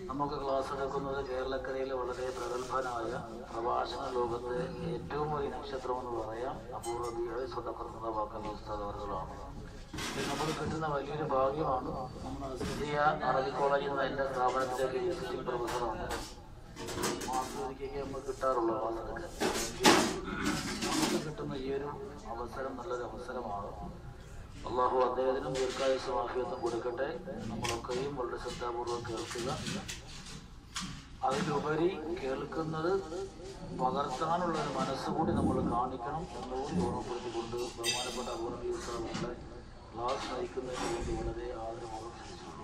നമുക്ക് ക്ലാസ് എടുക്കുന്നത് കേരളക്കരയിലെ വളരെ പ്രഗത്ഭനായ പ്രഭാഷണ ലോകത്തെ ഏറ്റവും വലിയ നക്ഷത്രം എന്ന് പറയാം അപൂർവീയ സ്വതപ്രദ വാക്കൽ ഉസ്താദ് അവർകളാണ് ഇത് നമുക്ക് കിട്ടുന്ന വലിയൊരു ഭാഗ്യമാണ് നമ്മൾ സിറിയ അറബി കോളേജിൽ നിന്ന് എൻ്റെ സ്ഥാപനത്തിലേക്ക് വിസിറ്റിംഗ് പ്രൊഫസറാണ് മാസത്തിലേക്ക് നമുക്ക് കിട്ടാറുള്ള ക്ലാസ്സൊക്കെ നമുക്ക് കിട്ടുന്ന ഈ ഒരു അവസരം നല്ലൊരു അവസരമാണ് അള്ളാഹു അദ്ദേഹത്തിനും ദീർഘായുസും ആഫിയത്തും കൊടുക്കട്ടെ നമ്മളൊക്കെയും വളരെ ശ്രദ്ധാപൂർവ്വം കേൾക്കുക അതിലുപരി കേൾക്കുന്നത് പകർത്താനുള്ള ഒരു മനസ്സുകൂടി നമ്മൾ കാണിക്കണം എന്നുകൂടി ഓർമ്മപ്പെടുത്തിക്കൊണ്ട് ബഹുമാനപ്പെട്ട അപൂർവീയ നമ്മളെ ക്ലാസ് നയിക്കുന്നതിന് വേണ്ടി വളരെ ആദരപൂർവ്വം ക്ഷണിച്ചുകൊള്ളു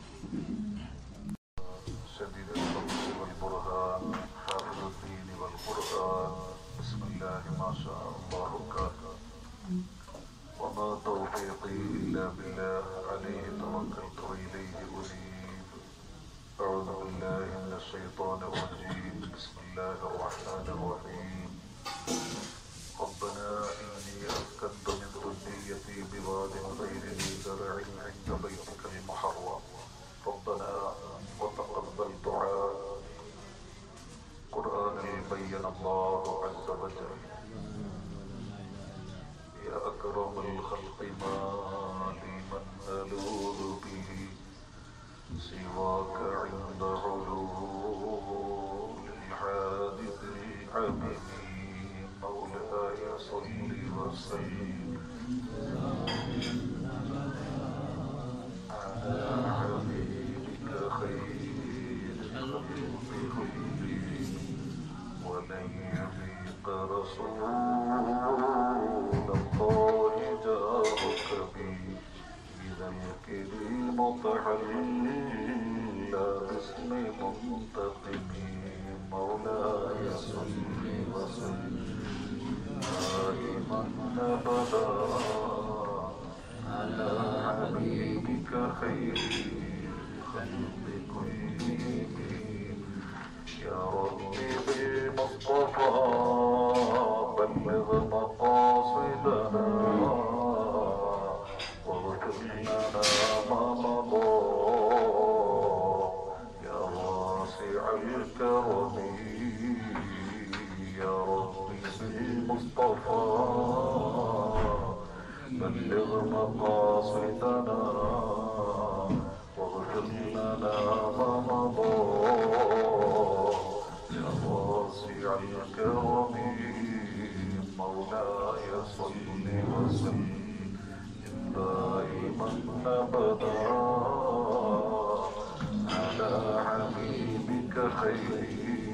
شديد الخبز والبرهان حافظ الدين والقرآن بسم الله ما شاء الله كان وما توفيقي إلا بالله عليه توكلت وإليه أنيب أعوذ بالله من الشيطان الرجيم بسم الله الرحمن الرحيم ربنا إني أسكنت من ذريتي بواد غير ذي زرع عند بيتك المحرم ربنا وتقبل دعاء قرآن بين الله عز وجل يا أكرم الخلق ما لي من ألوذ به سواك عند علول الحادث العميم مولاي صل وسلم على حبيبك خير الخلق كلهم ولن يضيق رسول الله جارك بي إذا الكريم تحلى باسم منتقم مولاي صل وسلم دائما أبدا على حبيبك خير الخلق كلهم يا ربي بالمصطفى بلغ مقاصدنا واغفر لنا ما مضى يا واسع الكرم يا ربي بالمصطفى بلغ مقاصدنا واغفر لنا ما مضى يا واسع الكرم مولاي صل وسلم دائما ابدا على حبيبك خير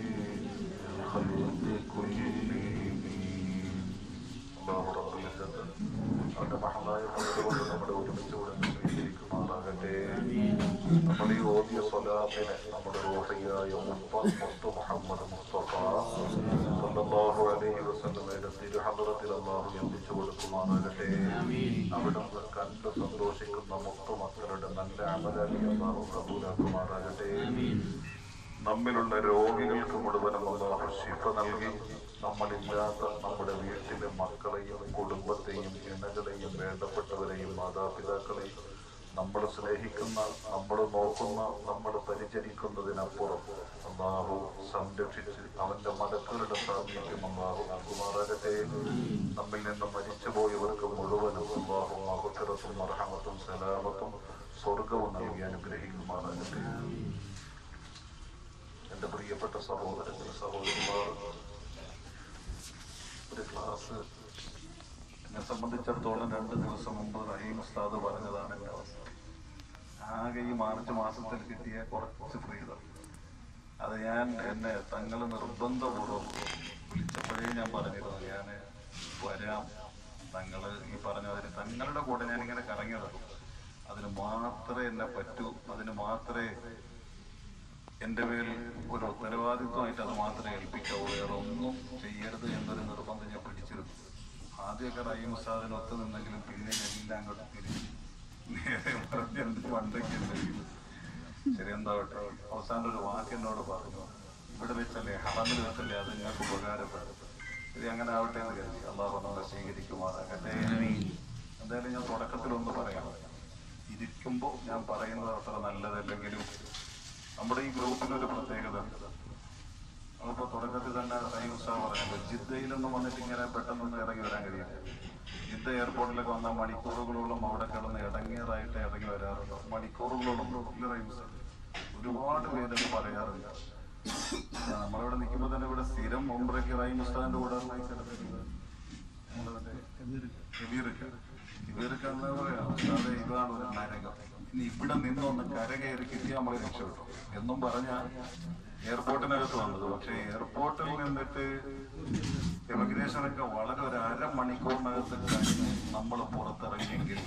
الخلق كلهم الله رب العزة അവന്റെ മഹനായ പലതുകൊണ്ട് നമ്മുടെ ഒരുമിച്ച് ഇവിടെ സ്വീകരിക്കുമാറാകട്ടെ നമ്മുടെ ഈ ഓദ്യ സ്വലാത്തിനെ നമ്മുടെ റോഹയായ മുപ്പ മുസ്തു മുഹമ്മദ് മുസ്തഫ സല്ലല്ലാഹു അലൈഹി വസല്ലമയുടെ തിരുഹദ്റത്തിൽ അല്ലാഹു എത്തിച്ചു കൊടുക്കുമാറാകട്ടെ അവിടുന്ന് കണ്ട് സന്തോഷിക്കുന്ന മുത്തു മക്കളുടെ നല്ല അമലാലി അല്ലാഹു കബൂലാക്കുമാറാകട്ടെ നമ്മിലുള്ള രോഗികൾക്ക് മുഴുവനും അല്ലാഹു ശിഫ നൽകി നമ്മളില്ലാത്ത നമ്മുടെ വീട്ടിലെ മക്കളെയും കുടുംബത്തെയും ഇണകളെയും വേണ്ടപ്പെട്ടവരെയും മാതാപിതാക്കളെയും നമ്മൾ സ്നേഹിക്കുന്ന നമ്മൾ നോക്കുന്ന നമ്മൾ പരിചരിക്കുന്നതിനപ്പുറം അള്ളാഹു സംരക്ഷിച്ച് അവന്റെ മലക്കളുടെ സാമീപ്യം അള്ളാഹു നൽകുമാറാകട്ടെ നമ്മിൽ നിന്ന് മരിച്ചുപോയവർക്ക് മുഴുവനും അള്ളാഹു മഹുത്തരത്തും അർഹമത്തും സലാമത്തും സ്വർഗവും നൽകി അനുഗ്രഹിക്കുമാറാകട്ടെ എൻ്റെ പ്രിയപ്പെട്ട സഹോദരങ്ങൾ സഹോദരിമാർ ഒരു ക്ലാസ് എന്നെ സംബന്ധിച്ചിടത്തോളം രണ്ട് ദിവസം മുമ്പ് റഹീം ഉസ്താദ് പറഞ്ഞതാണ് എൻ്റെ അവസ്ഥ ആകെ ഈ മാർച്ച് മാസത്തിൽ കിട്ടിയ കുറച്ച് ഫ്രീഡം അത് ഞാൻ എന്നെ തങ്ങൾ നിർബന്ധപൂർവ്വം വിളിച്ചപ്പോഴേ ഞാൻ പറഞ്ഞിരുന്നു ഞാൻ വരാം തങ്ങൾ ഈ പറഞ്ഞതിന് തങ്ങളുടെ കൂടെ ഞാൻ ഇങ്ങനെ കറങ്ങി നടക്കും അതിന് മാത്രമേ എന്നെ പറ്റൂ അതിന് മാത്രമേ എൻ്റെ പേരിൽ ഒരു ഉത്തരവാദിത്വമായിട്ട് അത് മാത്രമേ ഏൽപ്പിക്കാവൂ വേറെ ഒന്നും ചെയ്യരുത് എന്നൊരു നിർബന്ധം ഞാൻ പിടിച്ചിരുന്നു ആദ്യമൊക്കെ റഹീം ഉസ്താദിന് ഒത്തു നിന്നെങ്കിലും പിന്നെ എല്ലാം അങ്ങോട്ട് തിരിച്ചു നേരെ പറഞ്ഞ് എന്ത് പണ്ടൊക്കെ എന്തെങ്കിലും ശരി എന്താവട്ടെ അവസാനം ഒരു വാക്ക് എന്നോട് പറഞ്ഞു ഇവിടെ വെച്ചല്ലേ ഹറമിൽ വെച്ചല്ലേ അത് നിങ്ങൾക്ക് ഉപകാരപ്പെടും ശരി അങ്ങനെ ആവട്ടെ എന്ന് കരുതി അള്ളാഹു നമ്മളെ സ്വീകരിക്കുമാറാകട്ടെ എന്തായാലും ഞാൻ തുടക്കത്തിലൊന്ന് പറയാം ഇരിക്കുമ്പോൾ ഞാൻ പറയുന്നത് അത്ര നല്ലതല്ലെങ്കിലും നമ്മുടെ ഈ ഗ്രൂപ്പിനൊരു പ്രത്യേകത ഉണ്ട് നമ്മളിപ്പോ തുടക്കത്തിൽ തന്നെ സൈൻ ഉത്സവം പറയുന്നത് ജിദ്ദയിലൊന്നും വന്നിട്ട് ഇങ്ങനെ പെട്ടെന്നൊന്നും ഇറങ്ങി വരാൻ കഴിയില്ല ജിദ്ദ എയർപോർട്ടിലൊക്കെ വന്നാൽ മണിക്കൂറുകളോളം അവിടെ കിടന്ന് ഇടങ്ങിയതായിട്ട് ഇറങ്ങി വരാറുണ്ട് മണിക്കൂറുകളോളം ഇല്ല റഹീം ഉസ്താദ്. ഒരുപാട് പേരത് പറയാറുണ്ട് ആ, നമ്മളിവിടെ നിൽക്കുമ്പോൾ തന്നെ ഇവിടെ സ്ഥിരം മുമ്പേക്ക് റഹീം ഉസ്താദിന്റെ കൂടെ ഇവർക്ക് എന്താ പറയാ ഉസ്താദെ ഇതാണ് ഒരു നരകം ഇനി ഇവിടെ നിന്നൊന്ന് കരകയറി കിട്ടിയാൽ നമ്മൾ രക്ഷപ്പെട്ടു എന്നും പറഞ്ഞ എയർപോർട്ടിനകത്ത് വന്നത് പക്ഷെ എയർപോർട്ടിൽ നിന്നിട്ട് ഇമിഗ്രേഷൻ ഒക്കെ വളരെ ഒരു അരമണിക്കൂറിനകത്ത് കഴിഞ്ഞ് നമ്മൾ പുറത്തിറങ്ങിയെങ്കിൽ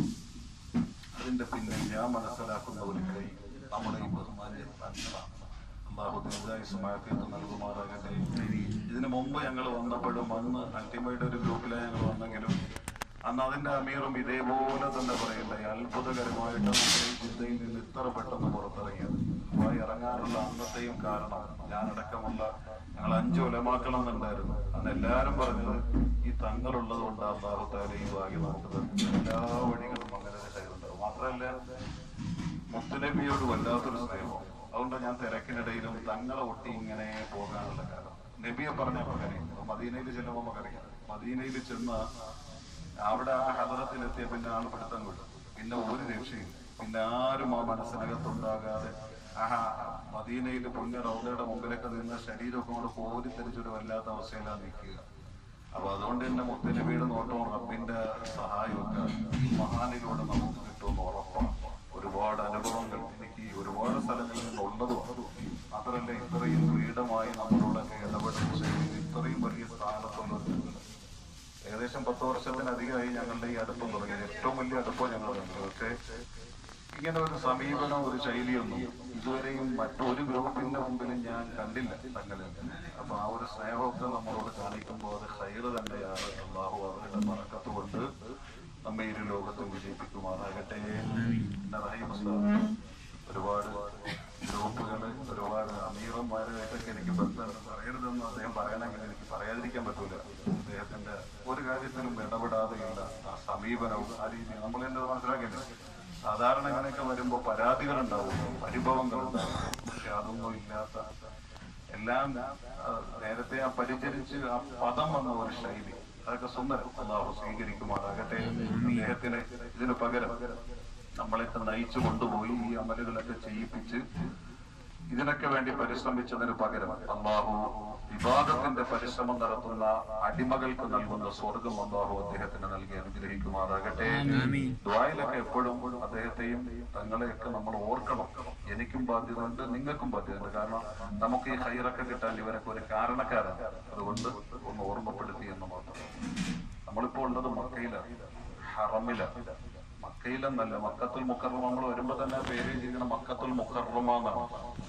അതിന്റെ പിന്നിൽ ഞാൻ മനസ്സിലാക്കുന്ന ഒരു കൈ നമ്മുടെ ഈ ബഹുമാനിയ തങ്ങളാണ് അള്ളാഹു ദീർഘായുസുമാക്കിയിട്ട് നൽകുമാറാകട്ടെ ഇതിനു മുമ്പ് ഞങ്ങൾ വന്നപ്പോഴും അന്ന് അൾട്ടിമേറ്റ് ഒരു ഗ്രൂപ്പിലാണ് ഞങ്ങൾ വന്നെങ്കിലും അന്ന് അതിന്റെ അമീറും ഇതേപോലെ തന്നെ പറയണ്ടായി അത്ഭുതകരമായിട്ട് നമ്മുടെ ഈ ജിദ്ദയിൽ നിന്ന് ഇത്ര പെട്ടെന്ന് പുറത്തിറങ്ങിയത് അപ്പോൾ ഇറങ്ങാനുള്ള അന്നത്തെയും കാരണം ഞാനടക്കമുള്ള ഞങ്ങൾ അഞ്ചു ഉലമാക്കണമെന്നുണ്ടായിരുന്നു അന്ന് എല്ലാവരും പറഞ്ഞത് ഈ തങ്ങളുള്ളത് കൊണ്ട് അള്ളാഹുത്താല ഈ ഭാഗ്യം നമുക്ക് തന്നു എല്ലാ വഴികളും അങ്ങനെ ചെയ്തിട്ടുണ്ടാവും മാത്രമല്ല മുത്തുനബിയോട് വല്ലാത്തൊരു സ്നേഹം അതുകൊണ്ട് ഞാൻ തിരക്കിനിടയിലും തങ്ങളെ ഒട്ടി ഇങ്ങനെ പോകാനുള്ള കാരണം നബിയെ പറഞ്ഞ നമുക്കറിയാം മദീനയിൽ ചെല്ലുമ്പോൾ നമുക്കറിയാം മദീനയിൽ ചെന്ന അവിടെ ആ ഹദറത്തിലെത്തിയ പിന്നെ ആൾ പിടുത്തം വിട്ടു പിന്നെ ഒരു രക്ഷയില്ല പിന്നെ ആരും ആ മനസ്സിനകത്തുണ്ടാകാതെ ആഹാ മദീനയിൽ പുണ്യ റൗദയുടെ മുമ്പിലൊക്കെ നിന്ന് ശരീരമൊക്കെ കൊണ്ട് കോരിത്തെരിച്ചൊരു വല്ലാത്ത അവസ്ഥയിലാണ് നിൽക്കുക അപ്പൊ അതുകൊണ്ട് തന്നെ മുത്തനബിയുടെ നോട്ടവും റബ്ബിന്റെ സഹായമൊക്കെ ഈ മഹാനിലൂടെ നമുക്ക് കിട്ടുമെന്ന് ഉറപ്പാണ് ഒരുപാട് അനുഭവങ്ങൾ എനിക്ക് ഒരുപാട് സ്ഥലങ്ങളിൽ നിന്നുള്ളതും മാത്രമല്ല ഇത്രയും ഫ്രീഡമായി നമ്മളോടൊക്കെ ഇടപെടുന്ന ശൈലിയിൽ ഇത്രയും വലിയ സ്ഥാനത്തുള്ളത് ഏകദേശം പത്ത് വർഷത്തിനധികമായി ഞങ്ങളുടെ ഈ അടുപ്പം തുടങ്ങിയത് ഏറ്റവും വലിയ അടുപ്പം ഞങ്ങൾ കണ്ടത് പക്ഷേ ഇങ്ങനെ ഒരു സമീപനം ഒരു ശൈലിയൊന്നും ഇതുവരെയും മറ്റൊരു ഗ്രൂപ്പിന്റെ മുമ്പിലും ഞാൻ കണ്ടില്ല തങ്ങളിൽ അപ്പൊ ആ ഒരു സ്നേഹമൊക്കെ നമ്മളോട് കാണിക്കുമ്പോൾ അത് ഹൈറ് തന്നെയാണ് അള്ളാഹു അവരുടെ മറക്കത്ത് കൊണ്ട് നമ്മെ ഇരു ലോകത്തും വിജയിപ്പിക്കുമാറാകട്ടെ പിന്നെ റഹീം ഉസ്താദ് ഒരുപാട് ഗ്രൂപ്പുകള് ഒരുപാട് അമീറന്മാരുമായിട്ടൊക്കെ എനിക്ക് ബന്ധമുണ്ട് പറയരുതെന്ന് അദ്ദേഹം പറയണമെങ്കിൽ എനിക്ക് പറയാതിരിക്കാൻ പറ്റൂല അദ്ദേഹത്തിന്റെ ഒരു കാര്യത്തിലും ഇടപെടാതെയുള്ള ആ സമീപനവും ആ രീതി നമ്മൾ എന്നെ മനസ്സിലാക്കിയില്ല സാധാരണ ഇങ്ങനെയൊക്കെ വരുമ്പോ പരാതികൾ ഉണ്ടാവും പരിഭവങ്ങൾ ഉണ്ടാവും പക്ഷെ അതൊന്നും ഇല്ലാത്ത എല്ലാം ആ, നേരത്തെ ആ പരിചരിച്ച് ആ പദം വന്ന ഒരു ശൈലി അതൊക്കെ സുന്ദരം അള്ളാഹു സ്വീകരിക്കുമാറാകട്ടെ അദ്ദേഹത്തിന് ഇതിന് പകരം നമ്മളെയൊക്കെ നയിച്ചു കൊണ്ടുപോയി ഈ അമലുകളൊക്കെ ചെയ്യിപ്പിച്ച് ഇതിനൊക്കെ വേണ്ടി പരിശ്രമിച്ചതിന് പകരം അള്ളാഹു വിവാദത്തിന്റെ പരിശ്രമം നടത്തുന്ന അടിമകൾക്ക് നൽകുന്ന സ്വർഗം അള്ളാഹു അദ്ദേഹത്തിന് നൽകി അനുഗ്രഹിക്കുമാറാകട്ടെ ദ്വായിലൊക്കെ എപ്പോഴും അദ്ദേഹത്തെയും തങ്ങളെയൊക്കെ നമ്മൾ ഓർക്കണം എനിക്കും ബാധ്യതയുണ്ട് നിങ്ങൾക്കും ബാധ്യതയുണ്ട് കാരണം നമുക്ക് ഈ ഹൈറൊക്കെ കിട്ടാൻ ഇവരൊക്കെ ഒരു കാരണക്കാരാണ് അതുകൊണ്ട് ഒന്ന് ഓർമ്മപ്പെടുത്തി എന്ന് മാത്രം നമ്മളിപ്പോ ഉള്ളത് മക്കയിലാണ് ഹറമിലാണ് മക്കയിലെന്നല്ല മക്കത്തുൽ മുക്കറമ നമ്മൾ വരുമ്പോ തന്നെ പേര് ചെയ്യണം മക്കത്തുൽ മുക്കറമ എന്നാണ്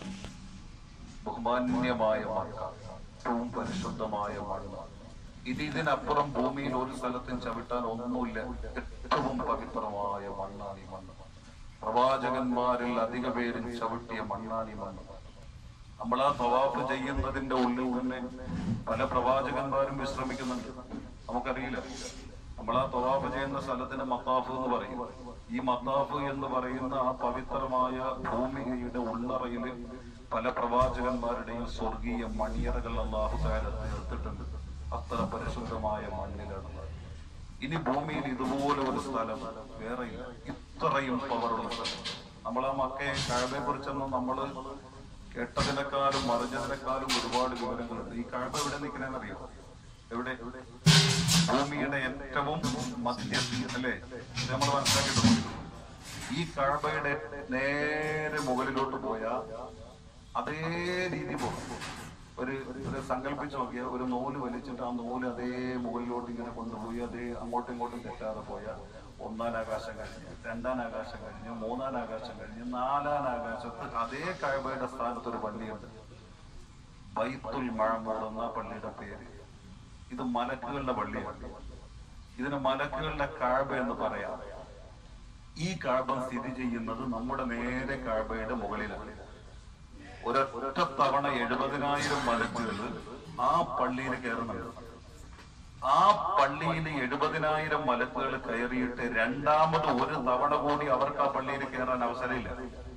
ബഹുമാന്യമായ മക്ക ഏറ്റവും പരിശുദ്ധമായ മണ്ണ് ഇത് ഇതിനപ്പുറം ഭൂമിയിൽ ഒരു സ്ഥലത്തും ചവിട്ടാൻ ഒന്നുമില്ല ഏറ്റവും പവിത്രമായ മണ്ണാണ് ഈ മണ്ണ് പ്രവാചകന്മാരിൽ അധിക പേരും ചവിട്ടിയ മണ്ണാണ് ഈ മണ്ണ് നമ്മൾ ആ തവാഫ് ചെയ്യുന്നതിന്റെ ഉള്ളിൽ തന്നെ പല പ്രവാചകന്മാരും വിശ്രമിക്കുന്നുണ്ട് നമുക്കറിയില്ല നമ്മൾ ആ തവാഫ് ചെയ്യുന്ന സ്ഥലത്തിന് മത്താഫ് എന്ന് പറയും ഈ മത്താഫ് എന്ന് പറയുന്ന ആ പവിത്രമായ ഭൂമികയുടെ ഉള്ളറയില് പല പ്രവാചകന്മാരുടെയും സ്വർഗീയ മണിയറകൾ അള്ളാഹു താല തീർത്തിട്ടുണ്ട് അത്ര പരിശുദ്ധമായ മണ്ണിലാണ് ഇനി ഭൂമിയിൽ ഇതുപോലെ ഒരു സ്ഥലം വേറെയില്ല ഇത്രയും പവറുള്ള സ്ഥലം നമ്മൾ ആ മക്കയെ കഴബയെ കുറിച്ചൊന്നും നമ്മള് കേട്ടതിനേക്കാളും മറിഞ്ഞതിനേക്കാളും ഒരുപാട് വിവരങ്ങളുണ്ട് ഈ കഴബ എവിടെ നിൽക്കണെന്ന് അറിയോ എവിടെ ഭൂമിയുടെ ഏറ്റവും മധ്യത്തിൽ അല്ലേ ഇത് നമ്മൾ മനസ്സിലാക്കിയിട്ടുണ്ട് ഈ കഴബയുടെ നേരെ മുകളിലോട്ട് പോയാൽ അതേ രീതി പോകും ഒരു ഒരു സങ്കല്പിച്ച് നോക്കിയ ഒരു നൂല് വലിച്ചിട്ട് ആ നൂല് അതേ മുകളിലോട്ട് ഇങ്ങനെ കൊണ്ടുപോയി അതേ അങ്ങോട്ടും ഇങ്ങോട്ടും തെറ്റാതെ പോയാൽ ഒന്നാം ആകാശം കഴിഞ്ഞ് രണ്ടാം ആകാശം കഴിഞ്ഞ് മൂന്നാം ആകാശം കഴിഞ്ഞ് നാലാം ആകാശത്ത് അതേ കഴബയുടെ സ്ഥാനത്ത് ഒരു പള്ളിയുണ്ട് ബൈത്തുൽ മഴമൂട് എന്ന പള്ളിയുടെ പേര് ഇത് മലക്കുകളുടെ പള്ളിയാണ് ഇതിന് മലക്കുകളുടെ കാഴ്ബ എന്ന് പറയാം ഈ കാഴ്ബ സ്ഥിതി ചെയ്യുന്നത് നമ്മുടെ നേരെ കാഴ്ബയുടെ മുകളിലാണ് ഒരൊറ്റ തവണ എഴുപതിനായിരം മലക്കുകൾ ആ പള്ളിയിൽ കയറുന്നുണ്ട് ആ പള്ളിയിൽ എഴുപതിനായിരം മലക്കുകൾ കയറിയിട്ട് രണ്ടാമത് ഒരു തവണ കൂടി അവർക്ക് ആ പള്ളിയിൽ കയറാൻ അവസരമില്ല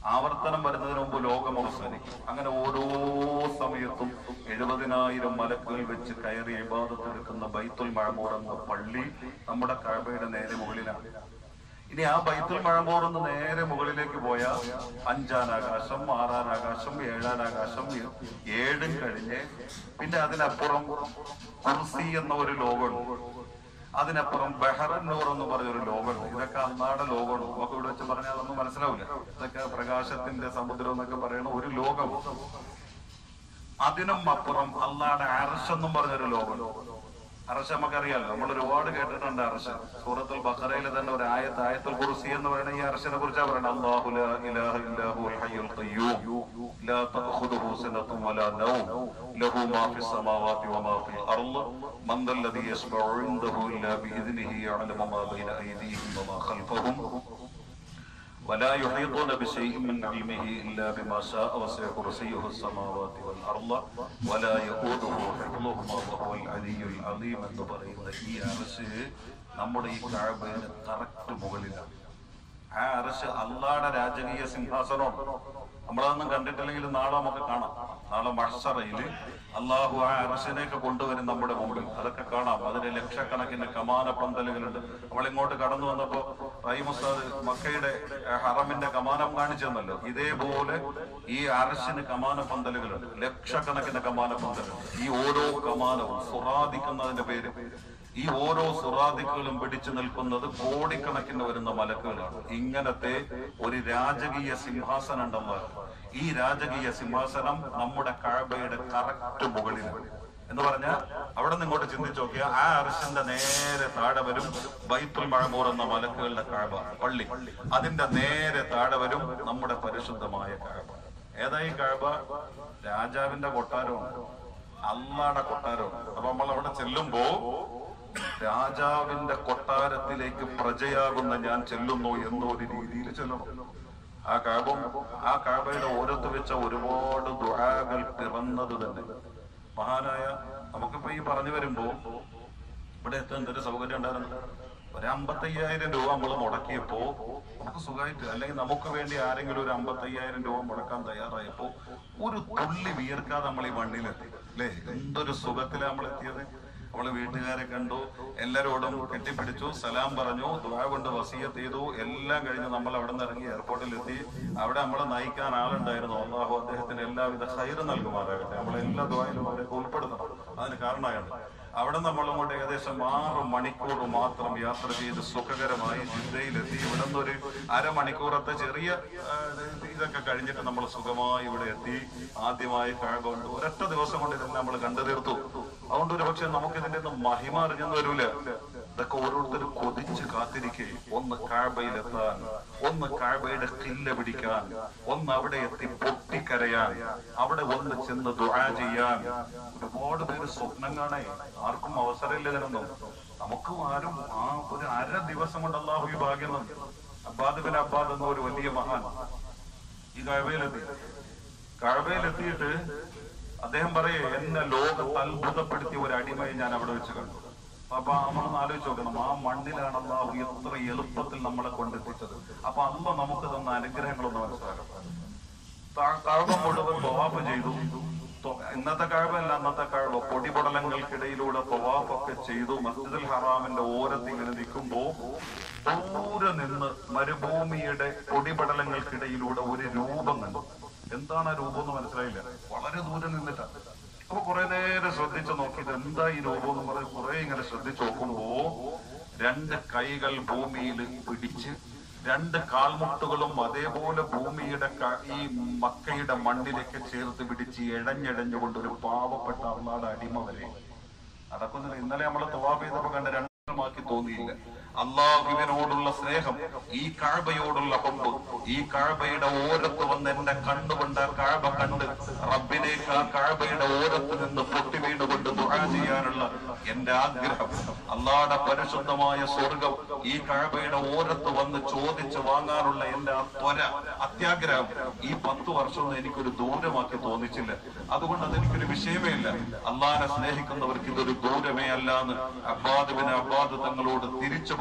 ആവർത്തനം വരുന്നതിന് മുമ്പ് ലോകം അവസാനിക്കും അങ്ങനെ ഓരോ സമയത്തും എഴുപതിനായിരം മലക്കുകൾ വെച്ച് കയറി ഇബാദത്തെടുക്കുന്ന ബൈത്തുൽ മഴമൂർ എന്ന പള്ളി നമ്മുടെ കഴബയുടെ നേരെ മുകളിലാണ് ഇനി ആ ബൈത്തുൽ മഴമൂർന്ന് നേരെ മുകളിലേക്ക് പോയ അഞ്ചാനാകാശം ആറാനാകാശം ഏഴാനാകാശം ഏഴും കഴിഞ്ഞ് പിന്നെ അതിനപ്പുറം കുർസി എന്ന ഒരു ലോകമുണ്ട് അതിനപ്പുറം ബഹറന്നൂർ എന്ന് പറഞ്ഞൊരു ലോകമുണ്ട് ഇതൊക്കെ അന്നാടെ ലോകമാണ് നമുക്ക് ഇവിടെ വെച്ച് പറഞ്ഞാൽ അതൊന്നും മനസ്സിലാവില്ല ഇതൊക്കെ പ്രകാശത്തിന്റെ സമുദ്രം എന്നൊക്കെ പറയുന്ന ഒരു ലോകം അതിനും അപ്പുറം അള്ളാടെ അർഷ് എന്നും പറഞ്ഞൊരു ലോകമുണ്ട് അർഷ നമുക്കറിയാലോ നമ്മൾ ഒരുപാട് കേട്ടിട്ടുണ്ട് അർഷ സൂറത്തുൽ ബഖറയിൽ തന്നെ ഒരു ആയത്ത് ആയത്തുൽ കുർസി എന്ന് പറയുന്ന ഈ അർഷിനെ കുറിച്ചാണ് പറയുന്നത് അല്ലാഹു ലാ ഇലാഹ ഇല്ലാഹു അൽ ഹയ്യുൽ ഖയ്യൂം ലാ തഖുദുഹു സിനത്തും വലാ നൗം ലഹു മാ ഫിസ് സമാവാതി വമാ ഫിൽ അർള് മൻ ദല്ലദി യസ്മഉ ഇൻദഹു ഇല്ലാ ബിഇذنിഹി യഅലമു മാ ബൈന അയ്ദീഹിം വമാ ഖൽഫഹും ولا يحيطون بشيء من علمه إلا بما شاء وسع كرسيه السماوات والأرض ولا يؤوده حفظهما وهو العلي العظيم എന്ന് പറയുന്ന ഈ അറശ് നമ്മുടെ ഈ കാഴ്ബയുടെ കറക്റ്റ് മുകളിലാണ് ആ അറശ് അള്ളാടെ രാജകീയ സിംഹാസനമാണ് നമ്മളതൊന്നും കണ്ടിട്ടില്ലെങ്കിൽ നാളെ നമുക്ക് കാണാം നാളെ മഷറയില് അള്ളാഹു ആ അറശിനെയൊക്കെ കൊണ്ടുവരും നമ്മുടെ മുമ്പിൽ അതൊക്കെ കാണാം അതിന് ലക്ഷക്കണക്കിന് കമാന പന്തലുകളുണ്ട് നമ്മൾ ഇങ്ങോട്ട് കടന്നു വന്നപ്പോ റൈമുസ്താദ് മക്കയുടെ ആ, ഹറമിന്റെ കമാനം കാണിച്ചു തന്നല്ലോ ഇതേപോലെ ഈ അറശിന് കമാന പന്തലുകളുണ്ട് ലക്ഷക്കണക്കിന് കമാന പന്തലുണ്ട് ഈ ഓരോ കമാനവും സുറാദിക്കുന്നതിന്റെ പേര് ഈ ഓരോ സുറാദിക്കുകളും പിടിച്ചു നിൽക്കുന്നത് കോടിക്കണക്കിന് വരുന്ന മലക്കുകളാണ് ഇങ്ങനത്തെ ഒരു രാജകീയ സിംഹാസനം ഉണ്ടെന്ന് ഈ രാജകീയ സിംഹാസനം നമ്മുടെ കാഴ്ബയുടെ കറക്റ്റ് മുകളിലാണ് എന്ന് പറഞ്ഞാൽ അവിടെ നിന്ന് ഇങ്ങോട്ട് ചിന്തിച്ചു നോക്കിയാൽ ആ അർശന്റെ നേരെ താഴെ വരും ബൈത്തുൽ മഴമൂർ എന്ന മലക്കുകളുടെ കാഴ്ബ പള്ളി അതിന്റെ നേരെ താഴെ വരും നമ്മുടെ പരിശുദ്ധമായ കാഴ്ബ ഏതായി കാഴ്ബ രാജാവിന്റെ കൊട്ടാരമാണ് അള്ളാടെ കൊട്ടാരമാണ് അപ്പൊ നമ്മൾ അവിടെ ചെല്ലുമ്പോ രാജാവിന്റെ കൊട്ടാരത്തിലേക്ക് പ്രജയാകുന്ന ഞാൻ ചെല്ലുന്നു എന്നൊരു രീതിയിൽ ചെല്ലണം ആ കാബം ആ കാബയുടെ ഓരത്ത് വെച്ച ഒരുപാട് ദുആകൾ പിറന്നത് തന്നെ മഹാനായ നമുക്കിപ്പോ ഈ പറഞ്ഞു വരുമ്പോ ഇവിടെ എത്താൻ എന്തൊരു സൗകര്യം ഉണ്ടായിരുന്നു ഒരു അമ്പത്തയ്യായിരം രൂപ നമ്മൾ മുടക്കിയപ്പോ നമുക്ക് സുഖമായിട്ട് അല്ലെങ്കിൽ നമുക്ക് വേണ്ടി ആരെങ്കിലും ഒരു അമ്പത്തയ്യായിരം രൂപ മുടക്കാൻ തയ്യാറായപ്പോ ഒരു തുള്ളി വിയർക്കാതെ നമ്മൾ ഈ മണ്ണിലെത്തി അല്ലേ എന്തൊരു സുഖത്തിലാണ് നമ്മൾ എത്തിയത് നമ്മള് വീട്ടുകാരെ കണ്ടു എല്ലാരോടും കെട്ടിപ്പിടിച്ചു സലാം പറഞ്ഞു ദുആ കൊണ്ട് വസീയത്ത് ചെയ്തു എല്ലാം കഴിഞ്ഞ് നമ്മൾ അവിടെ നിന്ന് ഇറങ്ങി എയർപോർട്ടിൽ എത്തി അവിടെ നമ്മളെ നയിക്കാൻ ആളുണ്ടായിരുന്നു അള്ളാഹു അദ്ദേഹത്തിന് എല്ലാവിധ ഹൈറ് നൽകുമാറാകട്ടെ നമ്മളെ എല്ലാ ദ്വായിലും അവരൊക്കെ ഉൾപ്പെടുത്തണം അതിന് കാരണമായാണ് അവിടെ നമ്മൾ അങ്ങോട്ട് ഏകദേശം ആറ് മണിക്കൂർ മാത്രം യാത്ര ചെയ്ത് സുഖകരമായി ജിദ്ദയിലെത്തി ഇവിടെ നിന്ന് ഒരു അരമണിക്കൂറത്തെ ചെറിയ ആ, ഇത് ഇതൊക്കെ കഴിഞ്ഞിട്ട് നമ്മൾ സുഖമായി ഇവിടെ എത്തി ആദ്യമായി കഴകൊണ്ട് ഒരൊറ്റ ദിവസം കൊണ്ട് ഇതെല്ലാം നമ്മൾ കണ്ടു തീർത്തു അതുകൊണ്ട് ഒരു പക്ഷെ നമുക്ക് ഇതിന്റെ ഒന്നും മഹിമ അറിഞ്ഞെന്ന് വരൂല ഇതൊക്കെ ഓരോരുത്തർ കൊതിച്ച് കാത്തിരിക്കെ ഒന്ന് കാഴ്ബയിലെത്താൻ ഒന്ന് കാഴ്ബയുടെ കില്ല പിടിക്കാൻ ഒന്ന് അവിടെ എത്തി പൊട്ടിക്കരയാൻ അവിടെ ഒന്ന് ചെന്ന് ദുആ ചെയ്യാൻ ഒരുപാട് പേര് സ്വപ്നം കാണേ ആർക്കും അവസരമില്ല ഇതിനൊന്നും നമുക്കും ആരും ആ ഒരു അര ദിവസം കൊണ്ട് അള്ളാഹു ഈ ഭാഗ്യം തന്നു അബ്ബാദ് ബിൻ അബ്ബാദ് എന്ന ഒരു വലിയ മഹാൻ ഈ കഴവയിലെത്തി കഴവയിലെത്തിയിട്ട് അദ്ദേഹം പറയേ എന്നെ ലോകത്ത് അത്ഭുതപ്പെടുത്തിയ ഒരു അടിമയെ ഞാൻ അവിടെ വെച്ച് കണ്ടു അപ്പൊ നമ്മളൊന്ന് ആലോചിച്ച് നോക്കണം ആ മണ്ണിലാണ് അള്ളാഹു എത്ര എളുപ്പത്തിൽ നമ്മളെ കൊണ്ടെത്തിച്ചത് അപ്പൊ അല്ല നമുക്ക് തന്ന അനുഗ്രഹങ്ങളൊന്ന് മനസ്സിലാക്കണം താ- കഴവ മുഴുവൻ തൊവാഫ് ചെയ്തു തൊ- ഇന്നത്തെ കഴവല്ല അന്നത്തെ കഴവ പൊടിപടലങ്ങൾക്കിടയിലൂടെ തൊവാഫൊക്കെ ചെയ്തു മസ്ജിദുൽ ഹറാമിന്റെ ഓരത്ത് ഇങ്ങനെ നിൽക്കുമ്പോ ദൂരെ നിന്ന് മരുഭൂമിയുടെ പൊടിപടലങ്ങൾക്കിടയിലൂടെ ഒരു രൂപം കണ്ടു എന്താണ് ആ രൂപം എന്ന് മനസ്സിലായില്ല വളരെ ദൂരെ നിന്നിട്ടാ അപ്പൊ കുറെ നേരം ശ്രദ്ധിച്ചു നോക്കിയിട്ട് എന്താ ഈ രൂപം എന്ന് പറഞ്ഞ് കുറെ ഇങ്ങനെ ശ്രദ്ധിച്ചു നോക്കുമ്പോ രണ്ട് കൈകൾ ഭൂമിയിൽ പിടിച്ച് രണ്ട് കാൽമുട്ടുകളും അതേപോലെ ഭൂമിയുടെ ക- ഈ മക്കയുടെ മണ്ണിലേക്ക് ചേർത്ത് പിടിച്ച് ഇഴഞ്ഞിഴഞ്ഞുകൊണ്ട് ഒരു പാവപ്പെട്ട അള്ളാടെ അടിമ വരെ അതൊക്കെ ഇന്നലെ നമ്മൾ തവാഫ് ചെയ്തപ്പോ കണ്ട രണ്ടാക്കി തോന്നിയില്ല അള്ളാഹുവിനോടുള്ള സ്നേഹം ഈ കാഴ്ബയോടുള്ള കൊമ്പ് ഈ കാഴ്ബയുടെ ഓരത്ത് വന്ന് എന്റെ കണ്ണുകൊണ്ട് ആ കാഴ്ബ കണ്ട് റബ്ബിലേക്ക് ആ കാഴ്ബയുടെ ഓരത്ത് നിന്ന് പൊട്ടി വീണുകൊണ്ട് ദുആ ചെയ്യാനുള്ള എന്റെ ആഗ്രഹം അള്ളാഹുടെ പരിശുദ്ധമായ സ്വർഗം ഈ കാഴ്ബയുടെ ഓരത്ത് വന്ന് ചോദിച്ച് വാങ്ങാനുള്ള എന്റെ ആ ത്വര അത്യാഗ്രഹം ഈ പത്ത് വർഷമൊന്നും എനിക്കൊരു ദൂരമാക്കി തോന്നിച്ചില്ല അതുകൊണ്ട് അതെനിക്കൊരു വിഷയമേ ഇല്ല അള്ളാഹിനെ സ്നേഹിക്കുന്നവർക്ക് ഇതൊരു ദൂരമേ അല്ല എന്ന് അബ്ബാദുവിന് അബ്ബാദ് തങ്ങളോട് തിരിച്ചു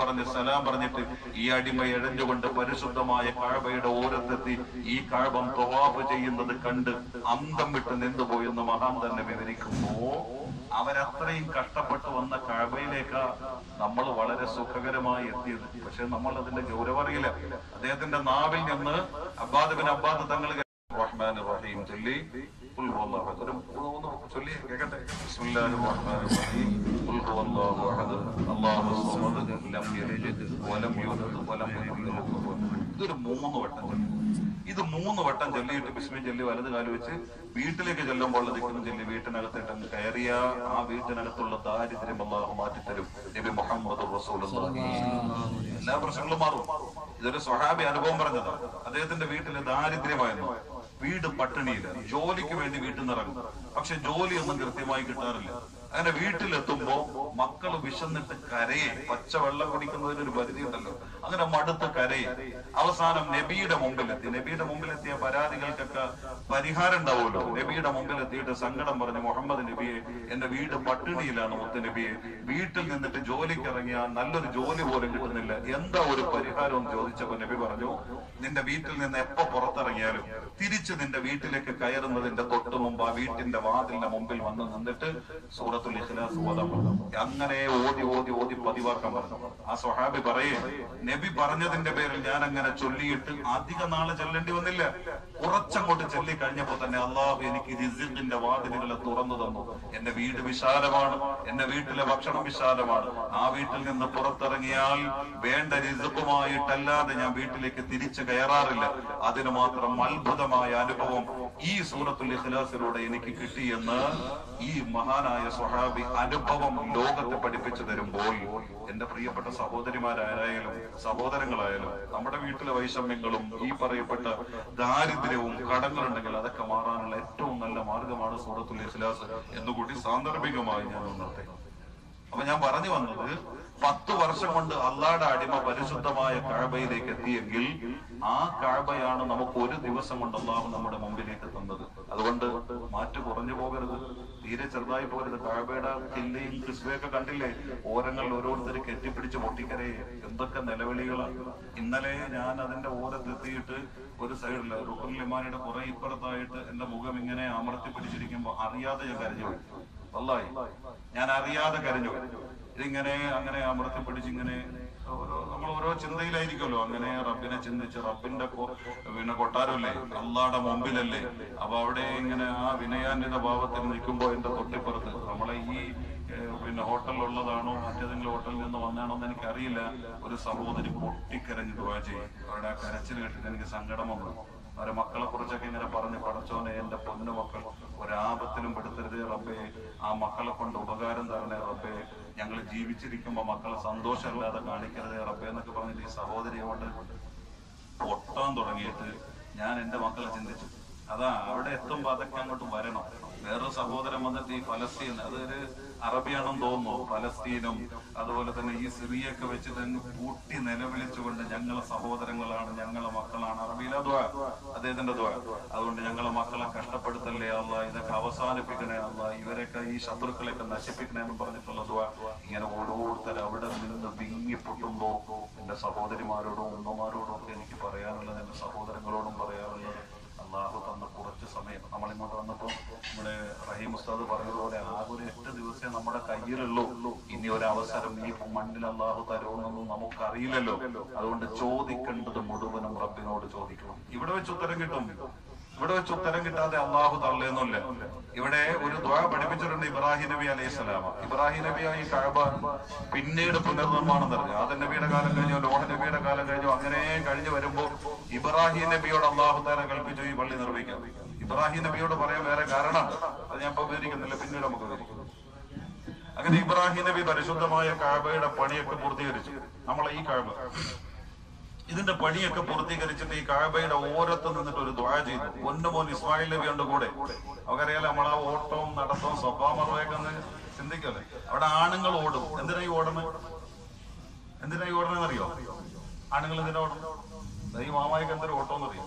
പറഞ്ഞ് സലാം പറഞ്ഞിട്ട് ഈ അടിമ എഴഞ്ഞുകൊണ്ട് പരിശുദ്ധമായ കഴബയുടെ ഓരത്തെത്തി ഈ കഴബം തൊവാഫ് ചെയ്യുന്നത് കണ്ട് അന്തം വിട്ട് നിന്നുപോയെന്ന് മഹാൻ തന്നെ വിവരിക്കുമ്പോ അവരത്രയും കഷ്ടപ്പെട്ട് വന്ന കഴബയിലേക്കാ നമ്മൾ വളരെ സുഖകരമായി എത്തിയത് പക്ഷെ നമ്മൾ അതിന്റെ ഗൗരവം അറിയില്ല അദ്ദേഹത്തിന്റെ നാവിൽ നിന്ന് അബ്ബാദ് ബിൻ അബ്ബാദ് തങ്ങൾ റഹ്മാൻ റഹീം ചൊല്ലി ഖുൽ ഹുവല്ലാഹു അഹദ്. ഒരു മൂന്ന് ചൊല്ലി കേൾക്കട്ടെ ബിസ്മില്ലാഹിർ റഹ്മാനിർ റഹീം ഖുൽ ഹുവല്ലാഹു അഹദ് അല്ലാഹു സ്വമദ് ലം യലിദ് വലം യൂലദ് വലം യകുൽ ലഹു കുഫുവൻ അഹദ്. ഇതൊരു മൂന്ന് വട്ടം ചൊല്ലി ഇത് മൂന്ന് വട്ടം ചൊല്ലിയിട്ട് ബിസ്മി ചൊല്ലി വലത് കാല് വെച്ച് വീട്ടിലേക്ക് ചെല്ലുമ്പോൾ ദിക്കുന്നു ചൊല്ലി വീട്ടിനകത്തിട്ട് അങ്ങ് കയറിയ ആ വീട്ടിനകത്തുള്ള ദാരിദ്ര്യം അള്ളാഹു മാറ്റിത്തരും നബി മുഹമ്മദ് റസൂലുള്ളാഹി എല്ലാ പ്രശ്നങ്ങളും മാറും ഇതൊരു സ്വഹാബി അനുഭവം പറഞ്ഞതാണ് അദ്ദേഹത്തിന്റെ വീട്ടിലെ ദാരിദ്ര്യമായിരുന്നു വീട് പട്ടിണിയില്ല ജോലിക്ക് വേണ്ടി വീട്ടിൽ നിന്ന് ഇറങ്ങും പക്ഷെ ജോലിയൊന്നും കൃത്യമായി കിട്ടാറില്ല അങ്ങനെ വീട്ടിലെത്തുമ്പോ മക്കൾ വിശന്നിട്ട് കരയെ പച്ചവെള്ളം കുടിക്കുന്നതിന് ഒരു പരിധി ഉണ്ടല്ലോ അങ്ങനെ മടുത്ത് കരയെ അവസാനം നബിയുടെ മുമ്പിലെത്തി നബിയുടെ മുമ്പിലെത്തിയ പരാതികൾക്കൊക്കെ പരിഹാരം ഉണ്ടാവുമല്ലോ നബിയുടെ മുമ്പിലെത്തിയിട്ട് സങ്കടം പറഞ്ഞു മുഹമ്മദ് നബിയെ എന്റെ വീട് പട്ടിണിയിലാണ് മുത്ത് നബിയെ വീട്ടിൽ നിന്നിട്ട് ജോലിക്ക് ഇറങ്ങിയ നല്ലൊരു ജോലി പോലും കിട്ടുന്നില്ല എന്താ ഒരു പരിഹാരം എന്ന് ചോദിച്ചപ്പോ നബി പറഞ്ഞു നിന്റെ വീട്ടിൽ നിന്ന് എപ്പോ പുറത്തിറങ്ങിയാലും തിരിച്ച് നിന്റെ വീട്ടിലേക്ക് കയറുന്നതിന്റെ തൊട്ട് മുമ്പ് ആ വീട്ടിന്റെ വാതിലിന്റെ മുമ്പിൽ വന്ന് നിന്നിട്ട് സൂറത്തുൽ ഇഖ്ലാസ് ഓതാൻ പറഞ്ഞു അങ്ങനെ ഓതി ഓതി ഓതി പതിവാക്കാൻ പറഞ്ഞു ആ സ്വഹാബി പറയേ നബി പറഞ്ഞതിന്റെ പേരിൽ ഞാൻ അങ്ങനെ ചൊല്ലിയിട്ട് അധിക നാളെ ചെല്ലേണ്ടി വന്നില്ല കുറച്ചങ്ങോട്ട് ചൊല്ലി കഴിഞ്ഞപ്പോ തന്നെ അള്ളാഹു എനിക്ക് റിസിഖിന്റെ വാതിലുകളെ തുറന്നു തന്നു എന്റെ വീട് വിശാലമാണ് എന്റെ വീട്ടിലെ ഭക്ഷണം വിശാലമാണ് ആ വീട്ടിൽ നിന്ന് പുറത്തിറങ്ങിയാൽ വേണ്ട റിസുക്കുമായിട്ടല്ലാതെ ഞാൻ വീട്ടിലേക്ക് തിരിച്ചു കയറാറില്ല അതിന് മാത്രം അത്ഭുതമായ അനുഭവം ഈ സൂറത്തുൽ ഇഖ്ലാസിലൂടെ എനിക്ക് കിട്ടിയെന്ന് ഈ മഹാനായ സ്വഹാബി അനുഭവം ലോകത്തെ പഠിപ്പിച്ചു തരുമ്പോൾ എന്റെ പ്രിയപ്പെട്ട സഹോദരിമാരായാലും സഹോദരങ്ങളായാലും നമ്മുടെ വീട്ടിലെ വൈഷമ്യങ്ങളും ഈ പറയപ്പെട്ട ദാരിദ്ര്യവും കടങ്ങളുണ്ടെങ്കിൽ അതൊക്കെ മാറാനുള്ള ഏറ്റവും നല്ല മാർഗമാണ് സൂറത്തുൽ ഇഖ്ലാസ് എന്നുകൂടി സാന്ദർഭികമായി ഞാൻ ഉണർത്തി അപ്പൊ ഞാൻ പറഞ്ഞു വന്നത് പത്ത് വർഷം കൊണ്ട് അള്ളാടെ അടിമ പരിശുദ്ധമായ കഴബയിലേക്ക് എത്തിയെങ്കിൽ ആ കഴബയാണ് നമുക്ക് ഒരു ദിവസം കൊണ്ട് അള്ളാഹു നമ്മുടെ മുമ്പിലേക്ക് തന്നത് അതുകൊണ്ട് മാറ്റ് കുറഞ്ഞു പോകരുത് തീരെ ചെറുതായി പോകരുത് കഴബയുടെ കില്ലയും ക്രിസ്ബയൊക്കെ കണ്ടില്ലേ ഓരങ്ങളിൽ ഓരോരുത്തർ കെട്ടിപ്പിടിച്ച് പൊട്ടിക്കരേ എന്തൊക്കെ നിലവിളികളാണ് ഇന്നലെ ഞാൻ അതിന്റെ ഓരത്തെത്തിയിട്ട് ഒരു സൈഡില് റുക്കുൽ ലിമാനിയുടെ കുറെ ഇപ്പുറത്തായിട്ട് എന്റെ മുഖം ഇങ്ങനെ അമർത്തി പിടിച്ചിരിക്കുമ്പോ അറിയാതെ ഞാൻ കരഞ്ഞു പോയി വല്ലായി ഞാൻ അറിയാതെ കരഞ്ഞു ഇതിങ്ങനെ അങ്ങനെ അമർത്തി പിടിച്ചിങ്ങനെ ഓരോ നമ്മൾ ഓരോ ചിന്തയിലായിരിക്കുമല്ലോ അങ്ങനെ റബ്ബിനെ ചിന്തിച്ച് റബ്ബിന്റെ കൊ- പിന്നെ കൊട്ടാരമല്ലേ അള്ളാടെ മുമ്പിലല്ലേ അപ്പൊ അവിടെ ഇങ്ങനെ ആ വിനയാന്വിത ഭാവത്തിൽ നിൽക്കുമ്പോ എന്റെ തൊട്ടിപ്പുറത്ത് നമ്മളെ ഈ ഏഹ്, പിന്നെ ഹോട്ടലിലുള്ളതാണോ മറ്റേതെങ്കിലും ഹോട്ടലിൽ നിന്ന് വന്നാണോ എന്ന് എനിക്കറിയില്ല ഒരു സഹോദരി പൊട്ടിക്കരഞ്ഞ് ദുവാ ചെയ്യും അവരുടെ ആ കരച്ചിൽ കേട്ടിട്ട് എനിക്ക് സങ്കടം വന്നു അവരെ മക്കളെ കുറിച്ചൊക്കെ ഇങ്ങനെ പറഞ്ഞ് പടച്ചോനെ എന്റെ പൊന്നു മക്കൾ ഒരാപത്തിലും പെടുത്തരുത് റബ്ബേ ആ മക്കളെ കൊണ്ട് ഉപകാരം തരണേ റബ്ബേ ഞങ്ങൾ ജീവിച്ചിരിക്കുമ്പോ മക്കളെ സന്തോഷമല്ലാതെ കാണിക്കരുതേ റബ്ബേ എന്നൊക്കെ പറഞ്ഞിട്ട് ഈ സഹോദരിയെ കൊണ്ട് പൊട്ടാൻ തുടങ്ങിയിട്ട് ഞാൻ എന്റെ മക്കളെ ചിന്തിച്ചു അതാ അവിടെ എത്തുമ്പോ അതൊക്കെ അങ്ങോട്ട് വരണം വേറൊരു സഹോദരൻ വന്നിട്ട് ഈ ഫലസ്തീൻ അതൊരു അറബിയാണെന്ന് തോന്നുന്നു ഫലസ്തീനും അതുപോലെ തന്നെ ഈ സിറിയൊക്കെ വെച്ചിട്ട് അങ്ങ് കൂട്ടി നിലവിളിച്ചുകൊണ്ട് ഞങ്ങളെ സഹോദരങ്ങളാണ് ഞങ്ങളെ മക്കളാണ് അറബിയിലെ ദ്വാ അദ്ദേഹത്തിന്റെ ദ്വാ അതുകൊണ്ട് ഞങ്ങളെ മക്കളെ കഷ്ടപ്പെടുത്തല്ലേ അല്ല ഇതൊക്കെ അവസാനിപ്പിക്കണേ അല്ല ഇവരൊക്കെ ഈ ശത്രുക്കളെയൊക്കെ നശിപ്പിക്കണേ എന്ന് പറഞ്ഞിട്ടുള്ള ദ്വാ ഇങ്ങനെ ഓരോരുത്തർ അവിടെ നിന്ന് വിങ്ങി പൊട്ടുമ്പോ എന്റെ സഹോദരിമാരോടും ഉമ്മമാരോടും ഒക്കെ എനിക്ക് പറയാനുള്ളത് എന്റെ സഹോദരങ്ങളോടും പറയാനുള്ളത് അള്ളാഹു തന്ന കുറച്ച് സമയം നമ്മൾ ഇങ്ങോട്ട് വന്നപ്പോ നമ്മുടെ റഹീം ഉസ്താദ് പറഞ്ഞതുപോലെ ആകെ ഒരു എട്ട് ദിവസമേ നമ്മുടെ കയ്യിലുള്ളൂ ഇനി ഒരു അവസരം ഈ മണ്ണിൽ അള്ളാഹു തരുമെന്നൊന്നും നമുക്കറിയില്ലല്ലോ അതുകൊണ്ട് ചോദിക്കേണ്ടത് മുഴുവനും റബ്ബിനോട് ചോദിക്കണം ഇവിടെ വെച്ച് ഉത്തരം കിട്ടും ഇവിടെ വെച്ച് ഉത്തരം കിട്ടാതെ അള്ളാഹു തള്ളേന്നില്ല ഇവിടെ ഒരു ദ്വാ പഠിപ്പിച്ചിട്ടുണ്ട് ഇബ്രാഹിം നബി അലൈഹി സ്വലാമ ഇബ്രാഹിം നബി ഈ കഴബ പിന്നീട് പുനർനിർമ്മാണം നടന്നു ആദൻ നബിയുടെ കാലം കഴിഞ്ഞോ ലോഹ നബിയുടെ കാലം കഴിഞ്ഞോ അങ്ങനെ കഴിഞ്ഞു വരുമ്പോ ഇബ്രാഹിം നബിയോട് അള്ളാഹു താല കൽപ്പിച്ചു ഈ പള്ളി നിർമ്മിക്കാം ഇബ്രാഹിം നബിയോട് പറയാൻ വേറെ കാരണം അത് ഞാൻ ഇപ്പൊ വിവരിക്കുന്നില്ല പിന്നീട് നമുക്ക് വിവരിക്കും അങ്ങനെ ഇബ്രാഹിം നബി പരിശുദ്ധമായ കാബയുടെ പണിയൊക്കെ പൂർത്തീകരിച്ചു നമ്മളെ ഈ കാബ ഇതിന്റെ പണിയൊക്കെ പൂർത്തീകരിച്ചിട്ട് ഈ കാബയുടെ ഓരത്ത് നിന്നിട്ട് ഒരു ദ്വാ ചെയ്തു പൊന്നുമോൻ ഇസ്മായിൽ നബി ഉണ്ട് കൂടെ അവക്കറിയാലോ നമ്മൾ ആ ഓട്ടവും നടത്തവും സ്വഭാവമറവൊക്കെ ഒന്ന് ചിന്തിക്കല്ലേ അവിടെ ആണുങ്ങൾ ഓടും എന്തിനാ ഈ ഓടണത് എന്തിനാ ഈ ഓടണെന്ന് അറിയോ ആണുങ്ങൾ എന്തിനാ ഓടണം ദാ ഈ മാമായിക്ക് എന്തൊരു ഓട്ടം അറിയോ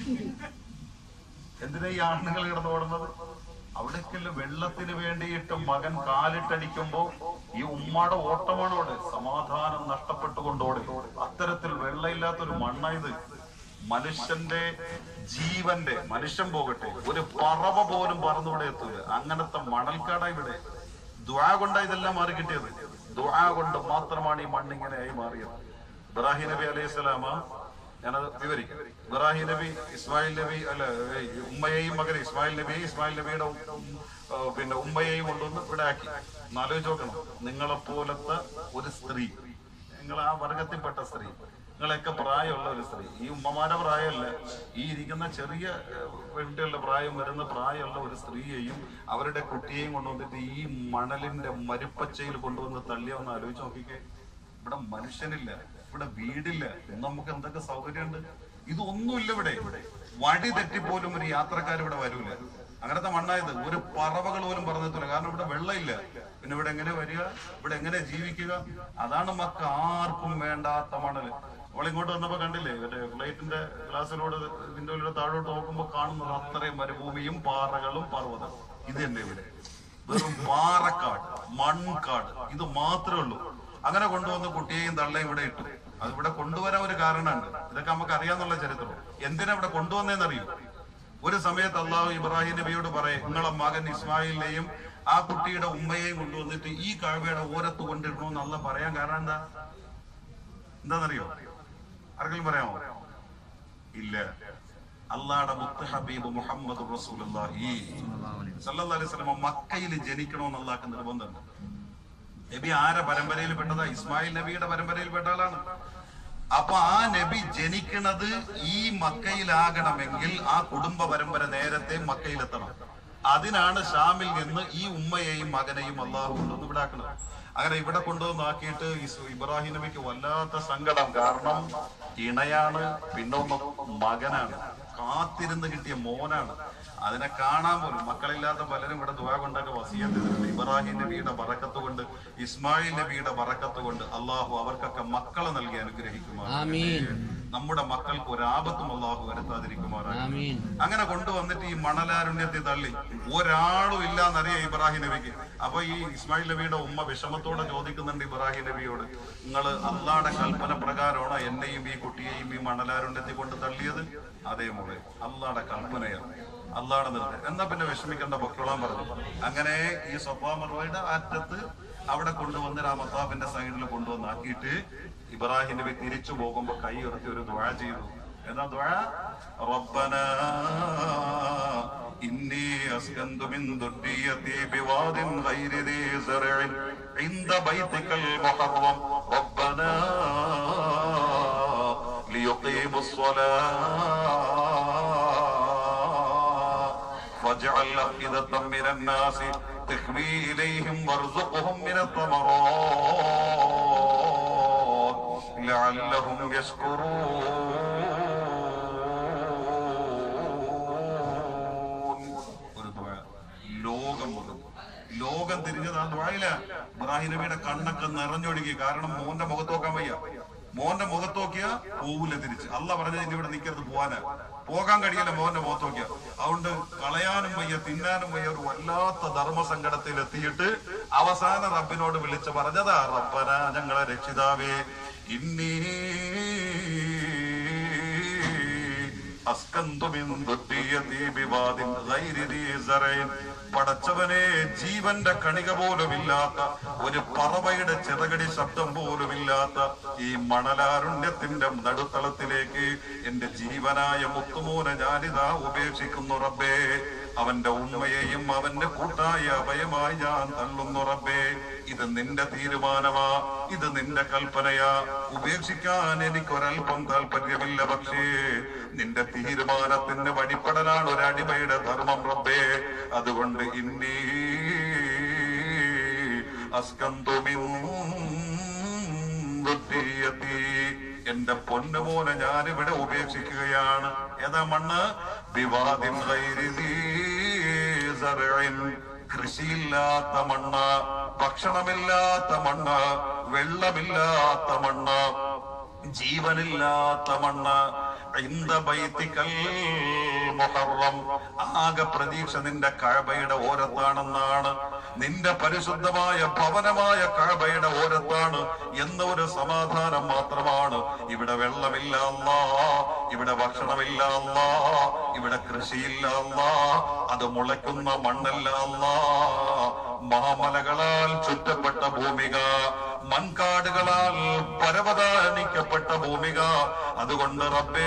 എന്തിനാ ഈ ആണുങ്ങൾ കിടന്ന് ഓടുന്നത് അവിടേക്കല്ല വെള്ളത്തിന് വേണ്ടിയിട്ട് മകൻ കാലിട്ടടിക്കുമ്പോ ഈ ഉമ്മയുടെ ഓട്ടമാണ് ഇവിടെ സമാധാനം നഷ്ടപ്പെട്ടുകൊണ്ടോടെ അത്തരത്തിൽ വെള്ളമില്ലാത്തൊരു മണ്ണായത് മനുഷ്യന്റെ ജീവന്റെ മനുഷ്യൻ പോകട്ടെ ഒരു പറവ പോലും പറന്നിവിടെ എത്തൂല അങ്ങനത്തെ മണൽക്കാടാ ഇവിടെ ദ്വാ കൊണ്ടാ ഇതെല്ലാം മാറി കിട്ടിയത് ദ്വാ കൊണ്ട് മാത്രമാണ് ഈ മണ്ണിങ്ങനെയായി മാറിയത് ഇബ്രാഹിം നബി അലൈഹി സ്വലാമ ഞാനത് വിവരിക്കാം ഇബ്രാഹിം നബി ഇസ്മായിൽ നബി അല്ല ഏയ് ഉമ്മയെയും മകനെ ഇസ്മായിൽ നബി ഇസ്മായിൽ നബിയുടെ ഉം, ആ, പിന്നെ ഉമ്മയെയും കൊണ്ടുവന്ന് ഇവിടെ ആക്കി എന്നാലോചിച്ച് നോക്കണം നിങ്ങളെ പോലത്തെ ഒരു സ്ത്രീ നിങ്ങൾ ആ വർഗത്തിൽപ്പെട്ട സ്ത്രീ നിങ്ങളെയൊക്കെ പ്രായമുള്ള ഒരു സ്ത്രീ ഈ ഉമ്മമാരുടെ പ്രായമല്ല ഈ ഇരിക്കുന്ന ചെറിയ ഏഹ്, പെൺകുട്ടികളുടെ പ്രായം വരുന്ന പ്രായമുള്ള ഒരു സ്ത്രീയെയും അവരുടെ കുട്ടിയെയും കൊണ്ടുവന്നിട്ട് ഈ മണലിന്റെ മരുപ്പച്ചയിൽ കൊണ്ടുവന്ന് തള്ളിയൊന്ന് ആലോചിച്ച് നോക്കിക്കേ ഇവിടെ മനുഷ്യനില്ല ഇവിടെ വീടില്ല ഇന്ന് നമുക്ക് എന്തൊക്കെ സൗകര്യമുണ്ട് ഇതൊന്നുമില്ല ഇവിടെ വഴി തെറ്റിപ്പോലും ഒരു യാത്രക്കാർ ഇവിടെ വരൂല അങ്ങനത്തെ മണ്ണായത് ഒരു പറവകൾ പോലും പറഞ്ഞിട്ടില്ല കാരണം ഇവിടെ വെള്ളമില്ല പിന്നെ ഇവിടെ എങ്ങനെ വരിക ഇവിടെ എങ്ങനെ ജീവിക്കുക അതാണ് മക്ക ആർക്കും വേണ്ടാത്ത മണല് അവൾ ഇങ്ങോട്ട് വന്നപ്പോ കണ്ടില്ലേ മറ്റേ ഫ്ലൈറ്റിന്റെ ഗ്ലാസ്സിലൂടെ വിൻഡോയിലൂടെ താഴോട്ട് നോക്കുമ്പോ കാണുന്നത് അത്രയും മരുഭൂമിയും പാറകളും പർവ്വതം ഇത് തന്നെ ഇവിടെ വെറും പാറക്കാട് മൺകാട് ഇത് മാത്രമേ ഉള്ളൂ അങ്ങനെ കൊണ്ടുവന്ന് കുട്ടിയെയും തള്ളയും ഇവിടെ ഇട്ടു അത് ഇവിടെ കൊണ്ടുവരാൻ ഒരു കാരണമുണ്ട് ഇതൊക്കെ നമുക്ക് അറിയാന്നുള്ള ചരിത്രം എന്തിനാ ഇവിടെ കൊണ്ടുവന്നേന്ന് അറിയൂ ഒരു സമയത്ത് അള്ളാഹു ഇബ്രാഹിം നബിയോട് പറയും നിങ്ങളെ മകൻ ഇസ്മായിലിനെയും ആ കുട്ടിയുടെ ഉമ്മയെയും കൊണ്ടുവന്നിട്ട് ഈ കാഴ്വയുടെ ഓരത്ത് കൊണ്ടിടണമെന്ന് അല്ല പറയാൻ കാരണം എന്താ എന്താണെന്നറിയോ ആർക്കെങ്കിലും പറയാമോ ഇല്ല അള്ളാഹുടെ മുത്ത് ഹബീബ് മുഹമ്മദ് റസൂലുള്ളാഹി സല്ലല്ലാഹു അലൈഹി വസല്ലം മക്കയിൽ ജനിക്കണമെന്ന് അള്ളാഹ്ക്ക് നിർബന്ധമുണ്ട് നബി ആരെ പരമ്പരയിൽ പെട്ടതാ ഇസ്മായിൽ നബിയുടെ പരമ്പരയിൽ പെട്ട ആളാണ് അപ്പൊ ആ നബി ജനിക്കുന്നത് ഈ മക്കയിലാകണമെങ്കിൽ ആ കുടുംബ പരമ്പര നേരത്തെ മക്കയിലെത്തണം അതിനാണ് ഷാമിൽ നിന്ന് ഈ ഉമ്മയെയും മകനെയും അള്ളാഹു കൊണ്ടുവന്ന് ഇവിടെ ആക്കുന്നത് അങ്ങനെ ഇവിടെ കൊണ്ടുവന്നാക്കിയിട്ട് ഇസ് ഇബ്രാഹിം നബിക്ക് വല്ലാത്ത സങ്കടം കാരണം ഇണയാണ് പിന്നെ ഒന്ന് മകനാണ് കാത്തിരുന്ന് കിട്ടിയ മോനാണ് അതിനെ കാണാൻ പോലും മക്കളില്ലാത്ത പലരും ഇവിടെ ദുആ കൊണ്ടൊക്കെ വസിയത്തിട്ടുണ്ട് ഇബ്രാഹിം നബിയുടെ ബറക്കത്ത് കൊണ്ട് ഇസ്മായിൽ നബിയുടെ ബറക്കത്ത് കൊണ്ട് അള്ളാഹു അവർക്കൊക്കെ മക്കളെ നൽകി അനുഗ്രഹിക്കുമാറാകട്ടെ ആമീൻ നമ്മുടെ മക്കൾക്ക് ഒരു ആപത്തും അള്ളാഹു വരുത്താതിരിക്കുമാറാകട്ടെ ആമീൻ അങ്ങനെ കൊണ്ടുവന്നിട്ട് ഈ മണലാരുണ്യത്തെ തള്ളി ഒരാളും ഇല്ലാന്നറിയാം ഇബ്രാഹിം നബിക്ക് അപ്പൊ ഈ ഇസ്മായിൽ നബിയുടെ ഉമ്മ വിഷമത്തോടെ ചോദിക്കുന്നുണ്ട് ഇബ്രാഹിം നബിയോട് നിങ്ങൾ അള്ളാടെ കൽപ്പന പ്രകാരമാണോ എന്നെയും ഈ കുട്ടിയെയും ഈ മണലാരുണ്യത്തിൽ കൊണ്ട് തള്ളിയത് അതേ മോളെ അള്ളാടെ കൽപ്പനയാണ് അള്ളാടെ നിർദ്ദേശം എന്നാ പിന്നെ വിഷമിക്കേണ്ട പൊക്കോളാൻ പറഞ്ഞു അങ്ങനെ ഈ സൊഫാമറോയുടെ അറ്റത്ത് അവിടെ കൊണ്ടുവന്ന് ആ മത്താഫിന്റെ സൈഡിൽ കൊണ്ടുവന്നാക്കിയിട്ട് ഇബ്രാഹിം നബി തിരിച്ചു പോകുമ്പോ കൈ ഉയർത്തി ഒരു ദ്വാ ചെയ്തു എന്നാ ദ്വാ റബ്ബന ഇന്നി അസ്കന്തു മിൻ ദുർരിയതി ബിവാദിൻ ഗൈരി ദീ സറഇൻ عند بيتك المحرم ربنا ليقيموا الصلاة فاجعل أفئدة من الناس تهوي إليهم وارزقهم من الثمرات لعلهم يشكرون ഒരു ദുആ. ലോകം മുഴുവൻ ലോകം തിരിഞ്ഞത് ആ ദ്വായില ഇബ്രാഹിം നബിയുടെ കണ്ണൊക്കെ നിറഞ്ഞൊഴുകി കാരണം മോന്റെ മുഖത്ത് നോക്കാൻ വയ്യ മോന്റെ മുഖത്ത് നോക്കിയാ പോവില്ല തിരിച്ച് അല്ല പറഞ്ഞത് ഇനി ഇവിടെ നിൽക്കരുത് പോവാനാ പോകാൻ കഴിയില്ല മോന്റെ മുഖത്ത് നോക്കിയാ അതുകൊണ്ട് കളയാനും വയ്യ തിന്നാനും വയ്യ ഒരു വല്ലാത്ത ധർമ്മസങ്കടത്തിൽ എത്തിയിട്ട് അവസാന റബ്ബിനോട് വിളിച്ച് പറഞ്ഞതാ റബ്ബന ഞങ്ങളെ രക്ഷിതാവേ ഇന്നീ അസ്കന്തു മിൻ ദുർരിയതി ബിവാദിൻ ഗൈരി ദീ സറഇൻ. പടച്ചവനെ ജീവന്റെ കണിക പോലുമില്ലാത്ത ഒരു പറവയുടെ ചിറകടി ശബ്ദം പോലുമില്ലാത്ത ഈ മണലാരുണ്യത്തിന്റെ നടുത്തളത്തിലേക്ക് എന്റെ ജീവനായ മുത്തുമോനെ ഞാനിതാ ഉപേക്ഷിക്കുന്നു റബ്ബേ അവന്റെ ഉമ്മയെയും അവന്റെ കൂട്ടായ അഭയമായി ഞാൻ തള്ളുന്നു റബ്ബേ ഇത് നിന്റെ തീരുമാനമാ ഇത് നിന്റെ കൽപ്പനയാ ഉപേക്ഷിക്കാൻ എനിക്കൊരൽപ്പം താല്പര്യമില്ല പക്ഷേ നിന്റെ തീരുമാനത്തിന് വഴിപ്പെടലാണ് ഒരു അടിമയുടെ ധർമ്മം റബ്ബേ അതുകൊണ്ട് ഇന്നീ അസ്കന്തുമിന്ദുദ്ധീയത്തി എന്റെ പൊന്നുമോനെ ഞാനിവിടെ ഉപേക്ഷിക്കുകയാണ് ഏതാ മണ്ണ് വിവാദിൻ ഗൈരി ദീ സറഇൻ. കൃഷിയില്ലാത്ത മണ്ണ് ഭക്ഷണമില്ലാത്ത മണ്ണ് വെള്ളമില്ലാത്ത മണ്ണ് ജീവനില്ലാത്ത മണ്ണ് ഇന്ദ ബൈത്തിക്കൽ മുഹറം ആകെ പ്രതീക്ഷ നിന്റെ കഴബയുടെ ഓരത്താണെന്നാണ് നിന്റെ പരിശുദ്ധമായ ഭവനമായ കഴബയുടെ ഓരത്താണ് എന്ന ഒരു സമാധാനം മാത്രമാണ് ഇവിടെ വെള്ളമില്ല അല്ലാ ഇവിടെ ഭക്ഷണമില്ല അല്ലാ ഇവിടെ കൃഷിയില്ല അല്ലാ അത് മുളയ്ക്കുന്ന മണ്ണല്ല അല്ലാ മാമലകളാൽ ചുറ്റപ്പെട്ട ഭൂമിക മൺകാടുകളാൽ പരവതാനിക്കപ്പെട്ട ഭൂമിക അതുകൊണ്ട് റബ്ബേ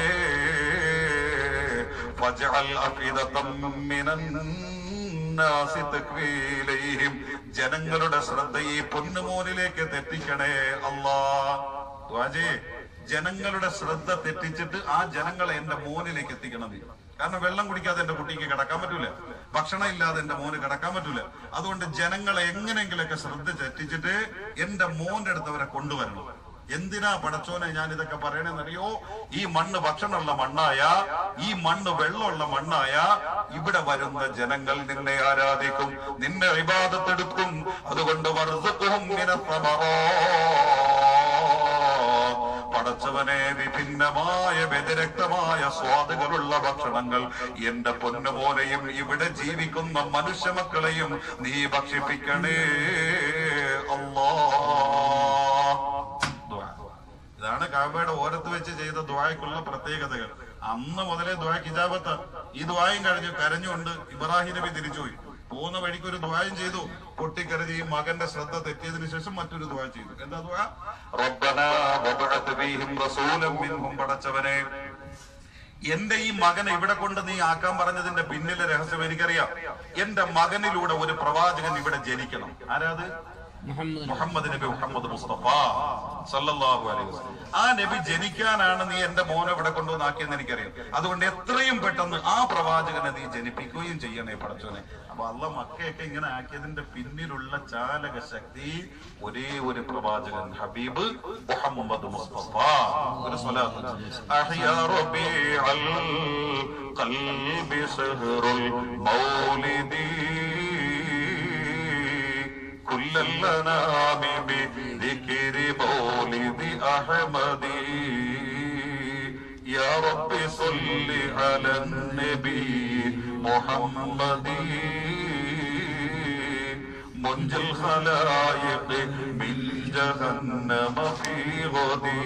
ഫജ്അൽ അഫീദത്തം മിനൻ നാസി തക്വീലൈഹിം ജനങ്ങളുടെ ശ്രദ്ധ ഈ പൊന്നുമോനിലേക്ക് തെറ്റിക്കണേ അല്ലാ ദുആ ചെയ്യ്. ജനങ്ങളുടെ ശ്രദ്ധ തെറ്റിച്ചിട്ട് ആ ജനങ്ങളെ എന്റെ മോനിലേക്ക് എത്തിക്കണം നീ കാരണം വെള്ളം കുടിക്കാതെ എന്റെ കുട്ടിക്ക് കിടക്കാൻ പറ്റൂല ഭക്ഷണം ഇല്ലാതെ എന്റെ മോന് കിടക്കാൻ പറ്റൂല അതുകൊണ്ട് ജനങ്ങളെ എങ്ങനെയെങ്കിലൊക്കെ ശ്രദ്ധ തെറ്റിച്ചിട്ട് എന്റെ മോന്റെ അടുത്ത് അവരെ കൊണ്ടുവരണം എന്തിനാ പടച്ചോനെ ഞാൻ ഇതൊക്കെ പറയണെന്നറിയോ ഈ മണ്ണ് ഭക്ഷണമുള്ള മണ്ണായ ഈ മണ്ണ് വെള്ളമുള്ള മണ്ണായ ഇവിടെ വരുന്ന ജനങ്ങൾ നിന്നെ ആരാധിക്കും നിന്നെ വിവാദത്തെടുക്കും അതുകൊണ്ട് വർദ്ധക്കും പടച്ചവനെ വിഭിന്നമായ വ്യതിരക്തമായ സ്വാദുകളുള്ള ഭക്ഷണങ്ങൾ എന്റെ പൊന്നുമോനെയും ഇവിടെ ജീവിക്കുന്ന മനുഷ്യ മക്കളെയും നീ ഭക്ഷിപ്പിക്കണേ അല്ലാ ദുആ. ഇതാണ് കാബയുടെ ഓരത്ത് വെച്ച് ചെയ്ത ദ്വായക്കുള്ള പ്രത്യേകതകൾ അന്ന് മുതലേ ദ്വായക്ക് ഇജാബത്ത് ഈ ദ്വായം കഴിഞ്ഞു കരഞ്ഞുകൊണ്ട് ഇബ്രാഹിം നബി തിരിച്ചുപോയി പോകുന്ന വഴിക്ക് ഒരു ദ്വായം ചെയ്തു പൊട്ടിക്കരഞ്ഞ് ഈ മകന്റെ ശ്രദ്ധ തെറ്റിയതിനു ശേഷം മറ്റൊരു ദ്വാ ചെയ്തു എന്താ ദ്വാ റബ്ബനാ വബഅത് ഫീഹിം റസൂലൻ മിൻഹും പടച്ചവനെ എന്റെ ഈ മകനെ ഇവിടെ കൊണ്ട് നീ ആക്കാൻ പറഞ്ഞതിന്റെ പിന്നിലെ രഹസ്യം എനിക്കറിയാം എന്റെ മകനിലൂടെ ഒരു പ്രവാചകൻ ഇവിടെ ജനിക്കണം ആരാത് മുഹമ്മദ് നബി മുഹമ്മദ് മുസ്തഫ സല്ലല്ലാഹു അലൈഹി വസല്ലം ആ നബി ജനിക്കാനാണ് നീ എന്റെ മോനെ ഇവിടെ കൊണ്ടുവന്നാക്കിയെന്ന് എനിക്കറിയാം അതുകൊണ്ട് എത്രയും പെട്ടെന്ന് ആ പ്രവാചകനെ നീ ജനിപ്പിക്കുകയും ചെയ്യണേ പടച്ചോനെ അപ്പൊ അല്ല മക്കയൊക്കെ ഇങ്ങനെ ആക്കിയതിന്റെ പിന്നിലുള്ള ചാലക ശക്തി ഒരേ ഒരു പ്രവാചകൻ ഹബീബ് മുഹമ്മദ് മുസ്തഫ ഒരു സ്വലാത്ത് അഹ്യാ റബീഅൽ ഖൽബി സഹറുൽ മൗലിദി كل الأنام بذكر مولد أحمد يا رب صل على النبي محمد منجي الخلائق من جهنم في غدي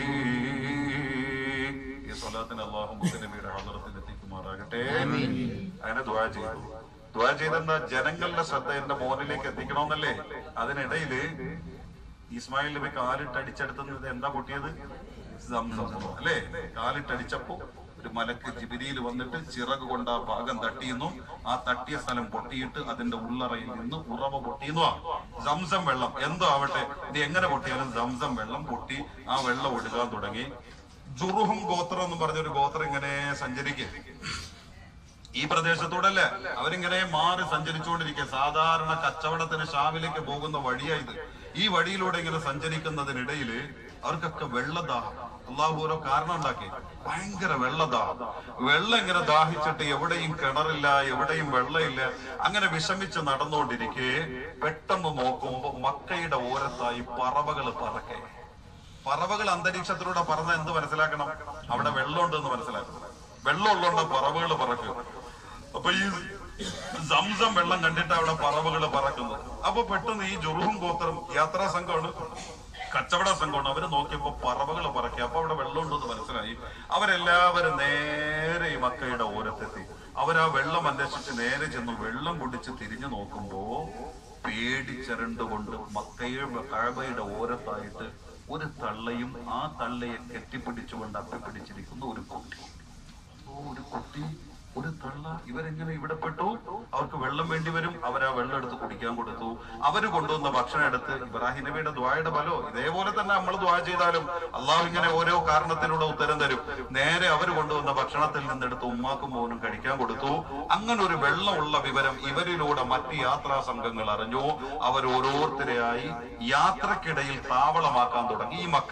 ഈ സ്വലാത്തിന് അള്ളാഹു മുസ്ലിമിയുടെ ഹദറത്തിൽ എത്തിക്കുമാറാകട്ടെ അങ്ങനെ ദുആ ചെയ്തു ദുആ ചെയ്തെന്ന ജനങ്ങളുടെ ശ്രദ്ധ എന്റെ മോനിലേക്ക് എത്തിക്കണമെന്നല്ലേ അതിനിടയില് ഇസ്മായിൽ നബി കാലിട്ട് അടിച്ചെടുത്തുന്നത് എന്താ പൊട്ടിയത് സംസം അല്ലേ കാലിട്ടടിച്ചപ്പോ ഒരു മലക്ക് ജിബിരിയിൽ വന്നിട്ട് ചിറക് കൊണ്ട് ആ ഭാഗം തട്ടിയെന്നു ആ തട്ടിയ സ്ഥലം പൊട്ടിയിട്ട് അതിന്റെ ഉള്ളറയിൽ നിന്ന് ഉറവ പൊട്ടിയെന്നു സംസം വെള്ളം എന്തോ ആവട്ടെ ഇത് എങ്ങനെ പൊട്ടിയാലും സംസം വെള്ളം പൊട്ടി ആ വെള്ളം ഒഴുകാൻ തുടങ്ങി ജുറുഹും ഗോത്രം എന്ന് പറഞ്ഞൊരു ഗോത്രം ഇങ്ങനെ സഞ്ചരിക്കുക ഈ പ്രദേശത്തൂടല്ലേ അവരിങ്ങനെ മാറി സഞ്ചരിച്ചുകൊണ്ടിരിക്കുക സാധാരണ കച്ചവടത്തിന് ഷാവിലേക്ക് പോകുന്ന വഴിയായത് ഈ വഴിയിലൂടെ ഇങ്ങനെ സഞ്ചരിക്കുന്നതിനിടയിൽ അവർക്കൊക്കെ വെള്ളദാഹം അള്ളാഹു ഓരോ കാരണം ഉണ്ടാക്കി ഭയങ്കര വെള്ളദാഹം വെള്ളം ഇങ്ങനെ ദാഹിച്ചിട്ട് എവിടെയും കിണറില്ല എവിടെയും വെള്ളമില്ല അങ്ങനെ വിഷമിച്ച് നടന്നുകൊണ്ടിരിക്കെ പെട്ടെന്ന് നോക്കുമ്പോ മക്കയുടെ ഓരത്തായി പറവകൾ പറക്കെ പറവകൾ അന്തരീക്ഷത്തിലൂടെ പറന്ന് എന്ത് മനസ്സിലാക്കണം അവിടെ വെള്ളമുണ്ട് എന്ന് മനസ്സിലാക്കണം വെള്ളം ഉള്ളതുകൊണ്ട് പറവകൾ പറക്കും അപ്പൊ ഈ സംസം വെള്ളം കണ്ടിട്ട് അവിടെ പറവകൾ പറക്കുന്നത് അപ്പൊ പെട്ടെന്ന് ഈ ജുറുഹും ഗോത്രം യാത്രാ സംഘമാണ് കച്ചവട സംഘമാണ് അവര് നോക്കിയപ്പോ പറവകൾ പറക്കി അപ്പൊ അവിടെ വെള്ളമുണ്ടെന്ന് മനസ്സിലായി അവരെല്ലാവരും നേരെ ഈ മക്കയുടെ ഓരത്തെത്തി അവരാ വെള്ളം അന്വേഷിച്ച് നേരെ ചെന്ന് വെള്ളം കുടിച്ച് തിരിഞ്ഞു നോക്കുമ്പോ പേടിച്ചരണ്ടുകൊണ്ട് മക്കയുടെ കഴബയുടെ ഓരത്തായിട്ട് ഒരു തള്ളയും ആ തള്ളയെ കെട്ടിപ്പിടിച്ചുകൊണ്ട് അപ്പിപ്പിടിച്ചിരിക്കുന്ന ഒരു കുട്ടി ഓ, ഒരു കുട്ടി ഒരു തള്ള ഇവരെങ്ങനെ ഇവിടെ പെട്ടു അവർക്ക് വെള്ളം വേണ്ടി വരും അവർ ആ വെള്ളം എടുത്ത് കുടിക്കാൻ കൊടുത്തു അവര് കൊണ്ടുവന്ന ഭക്ഷണം എടുത്ത് ഇബ്രാഹിം നബിയുടെ ദ്വായുടെ ബലോ ഇതേപോലെ തന്നെ നമ്മൾ ദ്വാ ചെയ്താലും അള്ളാഹു ഇങ്ങനെ ഓരോ കാരണത്തിലൂടെ ഉത്തരം തരും നേരെ അവർ കൊണ്ടുവന്ന ഭക്ഷണത്തിൽ നിന്നെടുത്ത് ഉമ്മാക്കും മോനും കഴിക്കാൻ കൊടുത്തു അങ്ങനെ ഒരു വെള്ളമുള്ള വിവരം ഇവരിലൂടെ മറ്റ് യാത്രാ സംഘങ്ങൾ അറിഞ്ഞു അവർ ഓരോരുത്തരെയായി യാത്രക്കിടയിൽ താവളമാക്കാൻ തുടങ്ങി ഈ മക്ക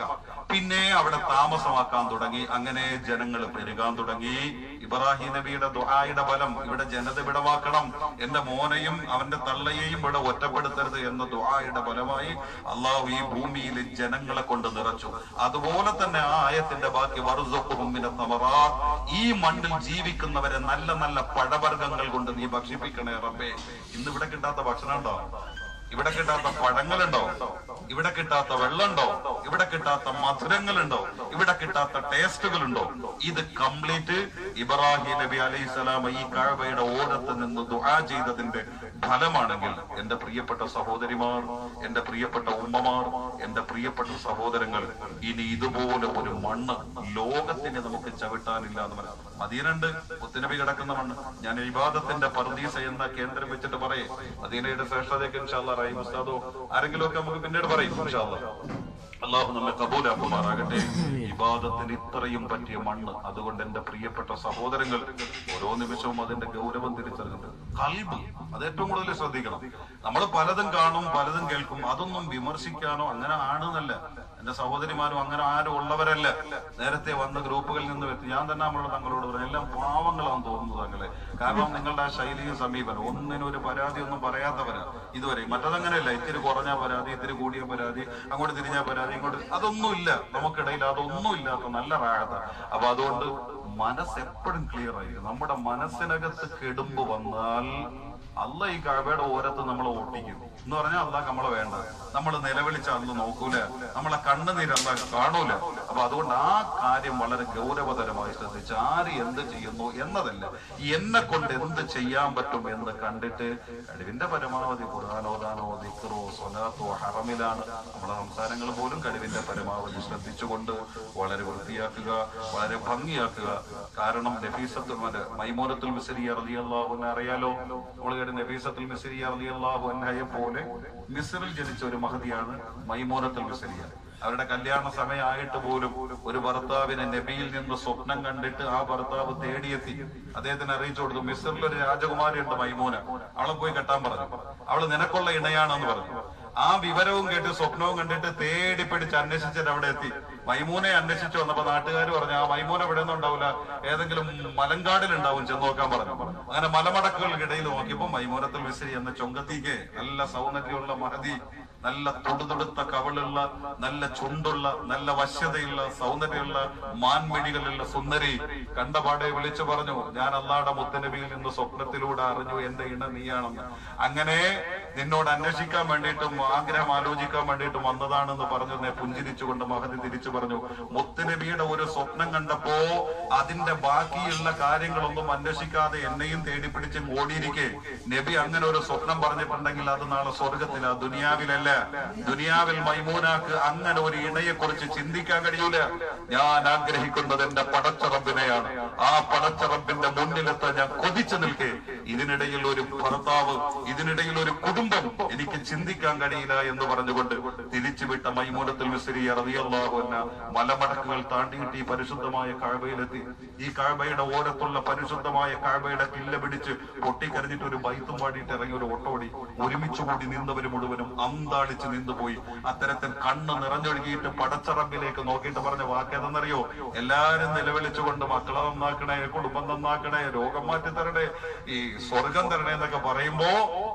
പിന്നെ അവിടെ താമസമാക്കാൻ തുടങ്ങി അങ്ങനെ ജനങ്ങൾ പെരുകാൻ തുടങ്ങി ഇബ്രാഹിം നബിയുടെ ദുആയുടെ ഫലം ഇവിടെ ജനത വിടവാക്കണം എന്റെ മോനെയും അവന്റെ തള്ളയെയും ഇവിടെ ഒറ്റപ്പെടുത്തരുത് എന്ന ദുആയുടെ ഫലമായി അള്ളാഹു ഈ ഭൂമിയിൽ ജനങ്ങളെ കൊണ്ട് നിറച്ചു അതുപോലെ തന്നെ ആ ആയത്തിന്റെ ബാക്കി വറുസുഖുമിന്റെ തമറാ ഈ മണ്ണിൽ ജീവിക്കുന്നവരെ നല്ല നല്ല പഴവർഗ്ഗങ്ങൾ കൊണ്ട് നീ ഭക്ഷിപ്പിക്കണേ റബ്ബേ ഇന്ന് ഇവിടെ കിട്ടാത്ത ഭക്ഷണം ഉണ്ടോ ഇവിടെ കിട്ടാത്ത പഴങ്ങളുണ്ടോ ഇവിടെ കിട്ടാത്ത വെള്ളമുണ്ടോ ഇവിടെ കിട്ടാത്ത മധുരങ്ങളുണ്ടോ ഇവിടെ കിട്ടാത്ത ടേസ്റ്റുകളുണ്ടോ ഇത് കംപ്ലീറ്റ് ഇബ്രാഹിം നബി അലൈഹി സ്വലാം ഈ കാഴ്വയുടെ ഓരത്ത് നിന്ന് ദുആ ചെയ്തതിന്റെ ഫലമാണെങ്കിൽ എന്റെ പ്രിയപ്പെട്ട സഹോദരിമാർ എന്റെ പ്രിയപ്പെട്ട ഉമ്മമാർ എന്റെ പ്രിയപ്പെട്ട സഹോദരങ്ങൾ ഇനി ഇതുപോലെ ഒരു മണ്ണ് ലോകത്തിന് നമുക്ക് ചവിട്ടാനില്ല എന്ന് പറയാം മദീനുണ്ട് മുത്തുനബി കിടക്കുന്ന മണ്ണ് ഞാൻ ഇബാദത്തിന്റെ പർദീസ എന്ന കേന്ദ്രം വെച്ചിട്ട് പറയേ മദീനയുടെ ശ്രേഷ്ഠതയൊക്കെ ഇൻഷാല്ല റഹീം ഉസ്താദോ ആരെങ്കിലും ഒക്കെ നമുക്ക് പിന്നീട് പറയും ഇൻഷാല്ല അള്ളാഹു നമ്മെ കബൂലാക്കുമാറാകട്ടെ ഇബാദത്തിന് ഇത്രയും പറ്റിയ മണ്ണ് അതുകൊണ്ട് എന്റെ പ്രിയപ്പെട്ട സഹോദരങ്ങൾ ഓരോ നിമിഷവും അതിന്റെ ഗൗരവം തിരിച്ചറിഞ്ഞിട്ട് കൽബ് അത് ഏറ്റവും കൂടുതൽ ശ്രദ്ധിക്കണം നമ്മൾ പലതും കാണും പലതും കേൾക്കും അതൊന്നും വിമർശിക്കാനോ അങ്ങനെ ആണെന്നല്ല എന്റെ സഹോദരിമാരും അങ്ങനെ ആരും ഉള്ളവരല്ല നേരത്തെ വന്ന ഗ്രൂപ്പുകളിൽ നിന്ന് വ്യക്തി ഞാൻ തന്നെ നമ്മളോട് തങ്ങളോട് പറഞ്ഞു എല്ലാം പാവങ്ങളാണെന്ന് തോന്നുന്നു തങ്ങളെ കാരണം നിങ്ങളുടെ ആ ശൈലിയും സമീപനം ഒന്നിനും ഒരു പരാതി ഒന്നും പറയാത്തവര് ഇതുവരെ മറ്റതങ്ങനെയല്ല ഇത്തിരി കുറഞ്ഞ പരാതി ഇത്തിരി കൂടിയ പരാതി അങ്ങോട്ട് തിരിഞ്ഞ പരാതി ഇങ്ങോട്ട് അതൊന്നുമില്ല നമുക്കിടയിൽ അതൊന്നും ഇല്ലാത്ത നല്ല റാഹത്ത അപ്പൊ അതുകൊണ്ട് മനസ്സ് എപ്പോഴും ക്ലിയർ ആയിരിക്കും നമ്മുടെ മനസ്സിനകത്ത് കെടുമ്പ് വന്നാൽ അല്ല ഈ കഴവയുടെ ഓരത്ത് നമ്മളെ ഓട്ടിക്കും എന്ന് പറഞ്ഞാൽ അല്ല നമ്മളെ വേണ്ട നമ്മൾ നിലവിളിച്ച അന്ന് നോക്കൂല നമ്മളെ കണ്ണുനീര് അല്ല കാണൂല അപ്പൊ അതുകൊണ്ട് ആ കാര്യം വളരെ ഗൗരവതരമായി ശ്രദ്ധിച്ച് ആര് എന്ത് ചെയ്യുന്നു എന്നതല്ല എന്നെ കൊണ്ട് എന്ത് ചെയ്യാൻ പറ്റും എന്ന് കണ്ടിട്ട് കഴിവിന്റെ പരമാവധി ഖുർആാനോദാനോ ദിക്കറോ സ്വലാത്തോ ഹറമിലാണ് നമ്മളെ സംസാരങ്ങൾ പോലും കഴിവിന്റെ പരമാവധി ശ്രദ്ധിച്ചുകൊണ്ട് വളരെ വൃത്തിയാക്കുക വളരെ ഭംഗിയാക്കുക കാരണം നഫീസത്തുൽ മല മൈമോനത്തുൽ മിസരി അള്ളാഹുവിനെ അറിയാലോ നമ്മൾ കേട്ട് നഫീസത്തുൽ മിസരി അള്ളാഹു അന്നയെ പോലെ മിസറിൽ ജനിച്ച ഒരു മഹതിയാണ് മൈമോനത്തുൽ മിസരിയ അവരുടെ കല്യാണ സമയമായിട്ട് പോലും ഒരു ഭർത്താവിനെ നബിയിൽ നിന്ന് സ്വപ്നം കണ്ടിട്ട് ആ ഭർത്താവ് തേടിയെത്തി അദ്ദേഹത്തിന് അറിയിച്ചു കൊടുത്തു മിസറിൽ ഒരു രാജകുമാരി ഉണ്ട് മൈമൂന അവളെ പോയി കെട്ടാൻ പറഞ്ഞു അവള് നിനക്കുള്ള ഇണയാണെന്ന് പറഞ്ഞു ആ വിവരവും കേട്ട് സ്വപ്നവും കണ്ടിട്ട് തേടി പിടിച്ച് അന്വേഷിച്ചിട്ട് അവിടെ എത്തി മൈമൂനെ അന്വേഷിച്ചു വന്നപ്പോ നാട്ടുകാർ പറഞ്ഞു ആ മൈമൂന ഇവിടെ ഒന്നും ഉണ്ടാവില്ല ഏതെങ്കിലും മലങ്കാടിൽ ഉണ്ടാവും ചെന്ന് നോക്കാൻ പറഞ്ഞു അങ്ങനെ മലമടക്കുകൾക്കിടയിൽ നോക്കിയപ്പോ മൈമൂനത്തിൽ വിസിരി എന്ന ചൊങ്കത്തിക്ക് നല്ല സൗന്ദര്യമുള്ള മഹതി നല്ല തൊടുതൊടുത്ത കവളുള്ള നല്ല ചുണ്ടുള്ള നല്ല വശ്യതയുള്ള സൗന്ദര്യമുള്ള മാൻമിഴികളുള്ള സുന്ദരി കണ്ടപാടെ വിളിച്ചു പറഞ്ഞു ഞാൻ അള്ളാടെ മുത്തനബിയിൽ നിന്ന് സ്വപ്നത്തിലൂടെ അറിഞ്ഞു എന്റെ ഇണ നീയാണെന്ന് അങ്ങനെ നിന്നോട് അന്വേഷിക്കാൻ വേണ്ടിയിട്ടും ആഗ്രഹം ആലോചിക്കാൻ വേണ്ടിയിട്ടും വന്നതാണെന്ന് പറഞ്ഞു എന്നെ പുഞ്ചിരിച്ചുകൊണ്ട് മഹതി തിരിച്ചു പറഞ്ഞു മുത്തനബിയുടെ ഒരു സ്വപ്നം കണ്ടപ്പോ അതിന്റെ ബാക്കിയുള്ള കാര്യങ്ങളൊന്നും അന്വേഷിക്കാതെ എന്നെയും തേടി പിടിച്ച് ഓടിയിരിക്കെ നബി അങ്ങനെ ഒരു സ്വപ്നം പറഞ്ഞിട്ടുണ്ടെങ്കിൽ അത് നാളെ സ്വർഗത്തില ദുനിയാവിലല്ല ദുനിയാവിൽ മൈമൂനാക്ക് അങ്ങനെ ഒരു ഇണയെ കുറിച്ച് ചിന്തിക്കാൻ കഴിയൂല ഞാൻ ആഗ്രഹിക്കുന്നത് എന്റെ പടച്ചറബിനെയാണ് ആ പടച്ചറബിന്റെ മുന്നിലെത്താൻ ഞാൻ കൊതിച്ചു നിൽക്കെ ഇതിനിടയിൽ ഒരു ഭർത്താവ് ഇതിനിടയിൽ ഒരു കുടുംബം എനിക്ക് ചിന്തിക്കാൻ കഴിയില്ല എന്ന് പറഞ്ഞുകൊണ്ട് തിരിച്ചുവിട്ട മൈമൂനത്തിൽ മിസ്രി അറിയല്ലാഹുന്ന മലമടക്കുകൾ താണ്ടിയിട്ട് ഈ പരിശുദ്ധമായ കാഴ്ബയിലെത്തി ഈ കാഴ്ബയുടെ ഓരത്തുള്ള പരിശുദ്ധമായ കാഴ്ബയുടെ കില്ല പിടിച്ച് പൊട്ടിക്കരഞ്ഞിട്ട് ഒരു ബൈത്തും പാടിയിട്ട് ഇറങ്ങി ഒരു ഓട്ടോടി ഒരുമിച്ച് കൂടി നിന്നവര് മുഴുവനും അന്താളിച്ച് നിന്നുപോയി അത്തരത്തിൽ കണ്ണ് നിറഞ്ഞൊഴുകിയിട്ട് പടച്ചറമ്പിലേക്ക് നോക്കിയിട്ട് പറഞ്ഞ വാക്കേതെന്നറിയോ എല്ലാരും നിലവിളിച്ചുകൊണ്ട് മക്കളെ നന്നാക്കണേ കുടുംബം നന്നാക്കണേ രോഗം മാറ്റി തരണേ ഈ സ്വർഗം തരണേ എന്നൊക്കെ പറയുമ്പോ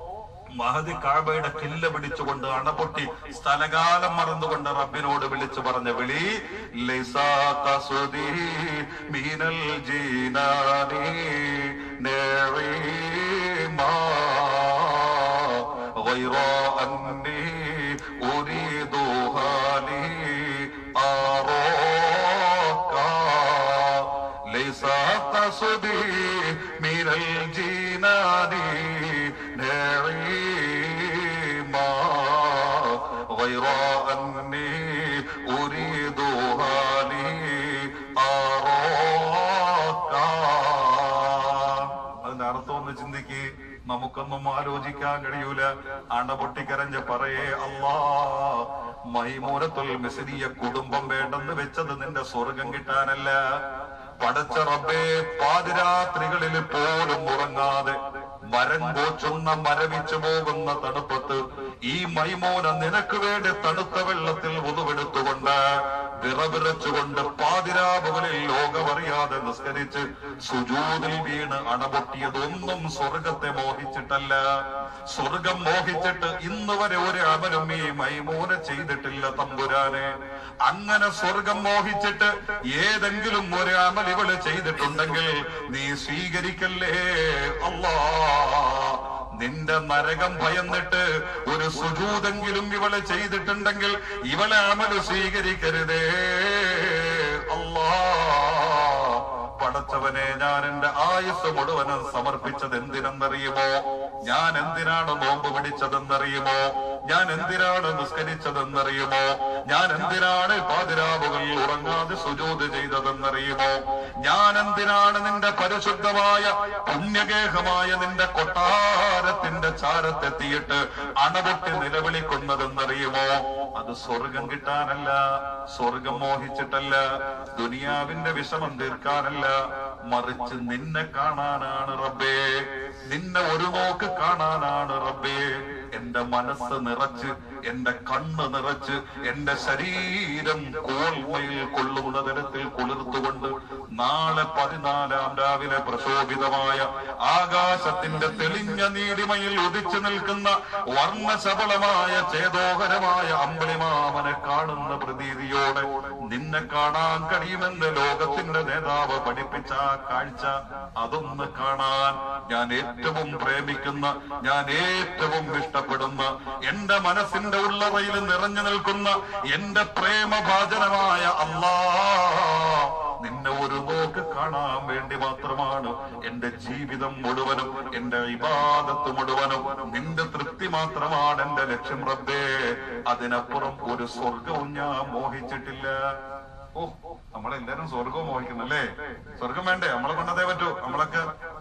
മഹദി കാബയുടെ കില്ല പിടിച്ചുകൊണ്ട് അണപൊട്ടി സ്ഥലകാലം മറന്നുകൊണ്ട് റബ്ബിനോട് വിളിച്ചു പറഞ്ഞ വിളി ലൈസാ ഖസുദി മീനൽ ജീനാനി നഈമാ غير أني أريدها لي أراك ليس قصدي من الجنان نعيما غير أني أريدها لي أراك അതിന്റെ അർത്ഥം ഒന്ന് ചിന്തിക്ക് നമുക്കൊന്നും ആലോചിക്കാൻ കഴിയൂല അണ പൊട്ടിക്കരഞ്ഞ് പറയേ അല്ലാ മൈമൂനത്തുൽ മിസിരിയ കുടുംബം വേണ്ടെന്ന് വെച്ചത് നിന്റെ സ്വർഗം കിട്ടാനല്ല പടച്ച റബ്ബേ പാതിരാത്രികളിൽ പോലും ഉറങ്ങാതെ മരം കോച്ചുന്ന മരവിച്ചു പോകുന്ന തണുപ്പത്ത് ഈ മൈമോന നിനക്ക് വേണ്ടി തണുത്ത വെള്ളത്തിൽ ഉതുവെടുത്തുകൊണ്ട് വിറവിറച്ചുകൊണ്ട് പാതിരാപകലിൽ ലോകമറിയാതെ നിസ്കരിച്ച് സുജൂതിൽ വീണ് അണപൊട്ടിയതൊന്നും സ്വർഗത്തെ മോഹിച്ചിട്ടല്ല സ്വർഗം മോഹിച്ചിട്ട് ഇന്ന് വരെ ഒരു അമലും ഈ മൈമൂന ചെയ്തിട്ടില്ല തമ്പുരാനെ അങ്ങനെ സ്വർഗം മോഹിച്ചിട്ട് ഏതെങ്കിലും ഒരു അമൽ ഇവള് ചെയ്തിട്ടുണ്ടെങ്കിൽ നീ സ്വീകരിക്കല്ലേ അല്ലാ നിന്റെ നരകം ഭയന്നിട്ട് ഒരു സുജൂതെങ്കിലും ഇവളെ ചെയ്തിട്ടുണ്ടെങ്കിൽ ഇവളെ അമല് സ്വീകരിക്കരുതേ അല്ലാ പടച്ചവനെ ഞാൻ എന്റെ ആയുസ് മുഴുവനും സമർപ്പിച്ചത് എന്തിനെന്നറിയുമോ ഞാൻ എന്തിനാണ് നോമ്പ് പിടിച്ചതെന്നറിയുമോ ഞാൻ എന്തിനാണ് നിസ്കരിച്ചതെന്നറിയുമോ ഞാൻ എന്തിനാണ് പാതിരാവുകൾ ഉറങ്ങാതെ സുജൂത് ചെയ്തതെന്നറിയുമോ ഞാൻ എന്തിനാണ് നിന്റെ പരിശുദ്ധമായ പുണ്യഗേഹമായ നിന്റെ കൊട്ടാരത്തിന്റെ ചാരത്തെത്തിയിട്ട് അണപൊട്ടി നിലവിളിക്കുന്നതെന്നറിയുമോ അത് സ്വർഗം കിട്ടാനല്ല സ്വർഗം മോഹിച്ചിട്ടല്ല ദുനിയാവിന്റെ വിഷമം തീർക്കാനല്ല മറിച്ച് നിന്നെ കാണാനാണ് റബ്ബേ നിന്നെ ഒരു നോക്ക് കാണാനാണ് റബ്ബേ എന്റെ മനസ്സ് നിറച്ച് എന്റെ കണ്ണ് നിറച്ച് എന്റെ ശരീരം കോൾമയിൽ കൊള്ളുന്ന തരത്തിൽ കുളിർത്തുകൊണ്ട് നാളെ പതിനാലാം രാവിലെ പ്രശോഭിതമായ ആകാശത്തിന്റെ തെളിഞ്ഞ നീലിമയിൽ ഉദിച്ചു നിൽക്കുന്ന വർണ്ണശബളമായ ചേതോഹരമായ അമ്പളിമാമനെ കാണുന്ന പ്രതീതിയോടെ നിന്നെ കാണാൻ കഴിയുമെന്ന് ലോകത്തിന്റെ നേതാവ് പഠിപ്പിച്ച ആ കാഴ്ച അതൊന്ന് കാണാൻ ഞാൻ ഏറ്റവും പ്രേമിക്കുന്ന ഞാൻ ഏറ്റവും ഇഷ്ടപ്പെടുന്ന എന്റെ മനസ്സിന്റെ ഉള്ളറയിൽ നിറഞ്ഞു നിൽക്കുന്ന എന്റെ പ്രേമഭാജനമായ അല്ലാ നിന്നെ ഒരു നോക്ക് കാണാൻ വേണ്ടി മാത്രമാണ് എന്റെ ജീവിതം മുഴുവനും എന്റെ ഇബാദത്ത് മുഴുവനും നിന്റെ തൃപ്തി മാത്രമാണ് എന്റെ ലക്ഷ്യം റബ്ബേ അതിനപ്പുറം ഒരു സ്വർഗവും ഞാൻ മോഹിച്ചിട്ടില്ല ഓ നമ്മളെല്ലാരും സ്വർഗവും മോഹിക്കുന്നല്ലേ സ്വർഗം വേണ്ടേ നമ്മളെ കൊണ്ടതേ പറ്റൂ നമ്മളൊക്കെ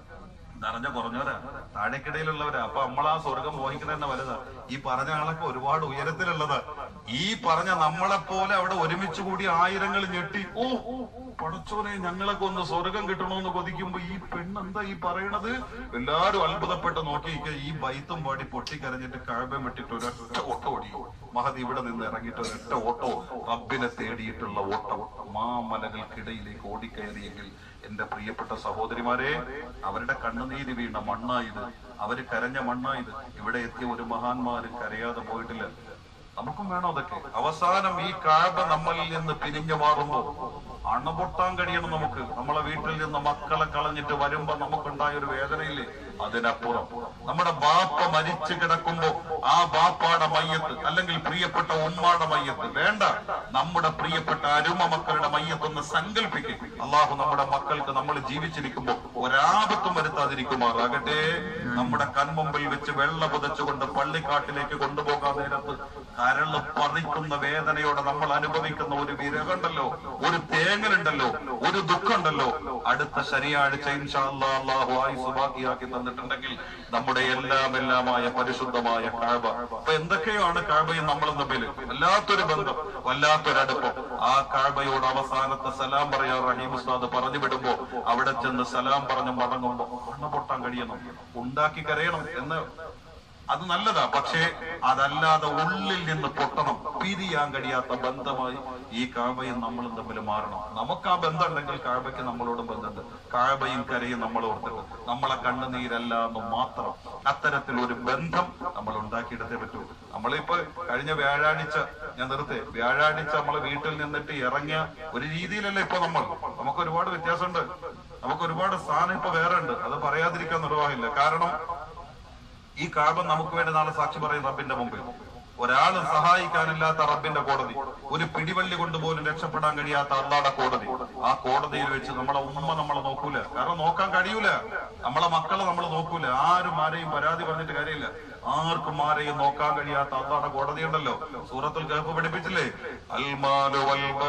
നിറഞ്ഞ കുറഞ്ഞവരാ താഴേക്കിടയിലുള്ളവരാ അപ്പൊ നമ്മൾ ആ സ്വർഗം മോഹിക്കുന്നത് തന്നെ വലുതാ ഈ പറഞ്ഞ ആളൊക്കെ ഒരുപാട് ഉയരത്തിലുള്ളതാ ഈ പറഞ്ഞ നമ്മളെ പോലെ അവിടെ ഒരുമിച്ച് കൂടി ആയിരങ്ങൾ ഞെട്ടി ഓ പടച്ചോനെ ഞങ്ങളൊക്കെ ഒന്ന് സ്വർഗം കിട്ടണമെന്ന് കൊതിക്കുമ്പോ ഈ പെണ്ണെന്താ ഈ പറയണത് എല്ലാരും അത്ഭുതപ്പെട്ട് നോക്കി ഈ ബൈത്തും പാടി പൊട്ടിക്കരഞ്ഞിട്ട് കഴമ്പം വിട്ടിട്ട് ഒരൊറ്റ ഓട്ടം ഓടി മഹതി ഇവിടെ നിന്ന് ഇറങ്ങിയിട്ട് ഒരൊറ്റ ഓട്ടോ റബ്ബിനെ തേടിയിട്ടുള്ള ഓട്ടം മാമലകൾക്കിടയിലേക്ക് ഓടിക്കയറിയെങ്കിൽ എന്റെ പ്രിയപ്പെട്ട സഹോദരിമാരെ അവരുടെ കണ്ണുനീര് വീണ മണ്ണായത് അവര് കരഞ്ഞ മണ്ണായത് ഇവിടെ എത്തിയ ഒരു മഹാന്മാര് കരയാതെ പോയിട്ടില്ല നമുക്കും വേണം അതൊക്കെ അവസാനം ഈ കാഴ്ച നമ്മളിൽ നിന്ന് പിരിഞ്ഞു മാറുമ്പോ അണപൊട്ടാൻ കഴിയണം നമുക്ക് നമ്മളെ വീട്ടിൽ നിന്ന് മക്കളെ കളഞ്ഞിട്ട് വരുമ്പോ നമുക്കുണ്ടായ ഒരു വേദനയില്ലേ അതിനപ്പുറം നമ്മുടെ ബാപ്പ മരിച്ചു കിടക്കുമ്പോ ആ ബാപ്പാടെ മയ്യത്ത് അല്ലെങ്കിൽ പ്രിയപ്പെട്ട ഉമ്മാടെ മയ്യത്ത് വേണ്ട നമ്മുടെ പ്രിയപ്പെട്ട അരുമ മക്കളുടെ മയ്യത്ത് ഒന്ന് സങ്കല്പിക്കും അള്ളാഹു നമ്മുടെ മക്കൾക്ക് നമ്മൾ ജീവിച്ചിരിക്കുമ്പോ ഒരാപത്തും വരുത്താതിരിക്കുമാറാകട്ടെ നമ്മുടെ കൺമുമ്പിൽ വെച്ച് വെള്ള പുതച്ചുകൊണ്ട് പള്ളിക്കാട്ടിലേക്ക് കൊണ്ടുപോകാൻ നേരത്ത് കരള് പറിക്കുന്ന വേദനയോടെ നമ്മൾ അനുഭവിക്കുന്ന ഒരു വിരകുണ്ടല്ലോ ഒരു തേങ്ങലുണ്ടല്ലോ ഒരു ദുഃഖമുണ്ടല്ലോ അടുത്ത ശനിയാഴ്ച ഇൻഷാ അല്ലാ അള്ളാഹു ആയുസ് ബാക്കിയാക്കി തന്നിട്ടുണ്ടെങ്കിൽ നമ്മുടെ എല്ലാം എല്ലാമായ പരിശുദ്ധമായ കാഴ്ബ അപ്പൊ എന്തൊക്കെയാണ് കാഴ്ബയും നമ്മളും തമ്മിൽ വല്ലാത്തൊരു ബന്ധം വല്ലാത്തൊരടുപ്പം ആ കാഴ്ബയോട് അവസാനത്തെ സലാം പറയാൻ റഹീം ഉസ്താദ് പറഞ്ഞു വിടുമ്പോ അവിടെ ചെന്ന് സലാം പറഞ്ഞ് മടങ്ങുമ്പോ കണ്ണു പൊട്ടാൻ കഴിയണം ഉണ്ടാക്കി കരയണം എന്ന് അത് നല്ലതാ പക്ഷേ അതല്ലാതെ ഉള്ളിൽ നിന്ന് പൊട്ടണം പിരിയാൻ കഴിയാത്ത ബന്ധമായി ഈ കാബയും നമ്മളും തമ്മിൽ മാറണം നമുക്ക് ആ ബന്ധം ഉണ്ടെങ്കിൽ കാബയ്ക്ക് നമ്മളോടും ബന്ധമുണ്ട് കാബയും കരയും നമ്മൾ ഓർത്തിട്ട് നമ്മളെ കണ്ണുനീരല്ല എന്ന് മാത്രം അത്തരത്തിൽ ഒരു ബന്ധം നമ്മൾ ഉണ്ടാക്കിയെടുത്തേ പറ്റൂ നമ്മളിപ്പോ കഴിഞ്ഞ വ്യാഴാഴ്ച ഞാൻ നിർത്തേ വ്യാഴാഴ്ച നമ്മളെ വീട്ടിൽ നിന്നിട്ട് ഇറങ്ങിയ ഒരു രീതിയിലല്ല ഇപ്പൊ നമ്മൾ നമുക്ക് ഒരുപാട് വ്യത്യാസമുണ്ട് നമുക്ക് ഒരുപാട് സ്ഥാനം ഇപ്പൊ വേറെ ഉണ്ട് അത് പറയാതിരിക്കാൻ നിർവാഹമില്ല കാരണം ഈ കാബം നമുക്ക് വേണ്ടി നാളെ സാക്ഷി പറയും റബ്ബിന്റെ മുമ്പിൽ ഒരാളും സഹായിക്കാനില്ലാത്ത റബ്ബിന്റെ കോടതി ഒരു പിടിവള്ളി കൊണ്ടുപോലും രക്ഷപ്പെടാൻ കഴിയാത്ത അള്ളാടെ കോടതി ആ കോടതിയിൽ വെച്ച് നമ്മളെ ഉമ്മ നമ്മളെ നോക്കൂല കാരണം നോക്കാൻ കഴിയൂല നമ്മളെ മക്കളെ നമ്മൾ നോക്കൂല ആരും ആരെയും പരാതി പറഞ്ഞിട്ട് കാര്യമില്ല ആർക്കും ആരെയും നോക്കാൻ കഴിയാത്ത അള്ളാടെ കോടതി ഉണ്ടല്ലോ സൂറത്തുൽ കഹഫ് പഠിപ്പിച്ചില്ലേ അൽമാലു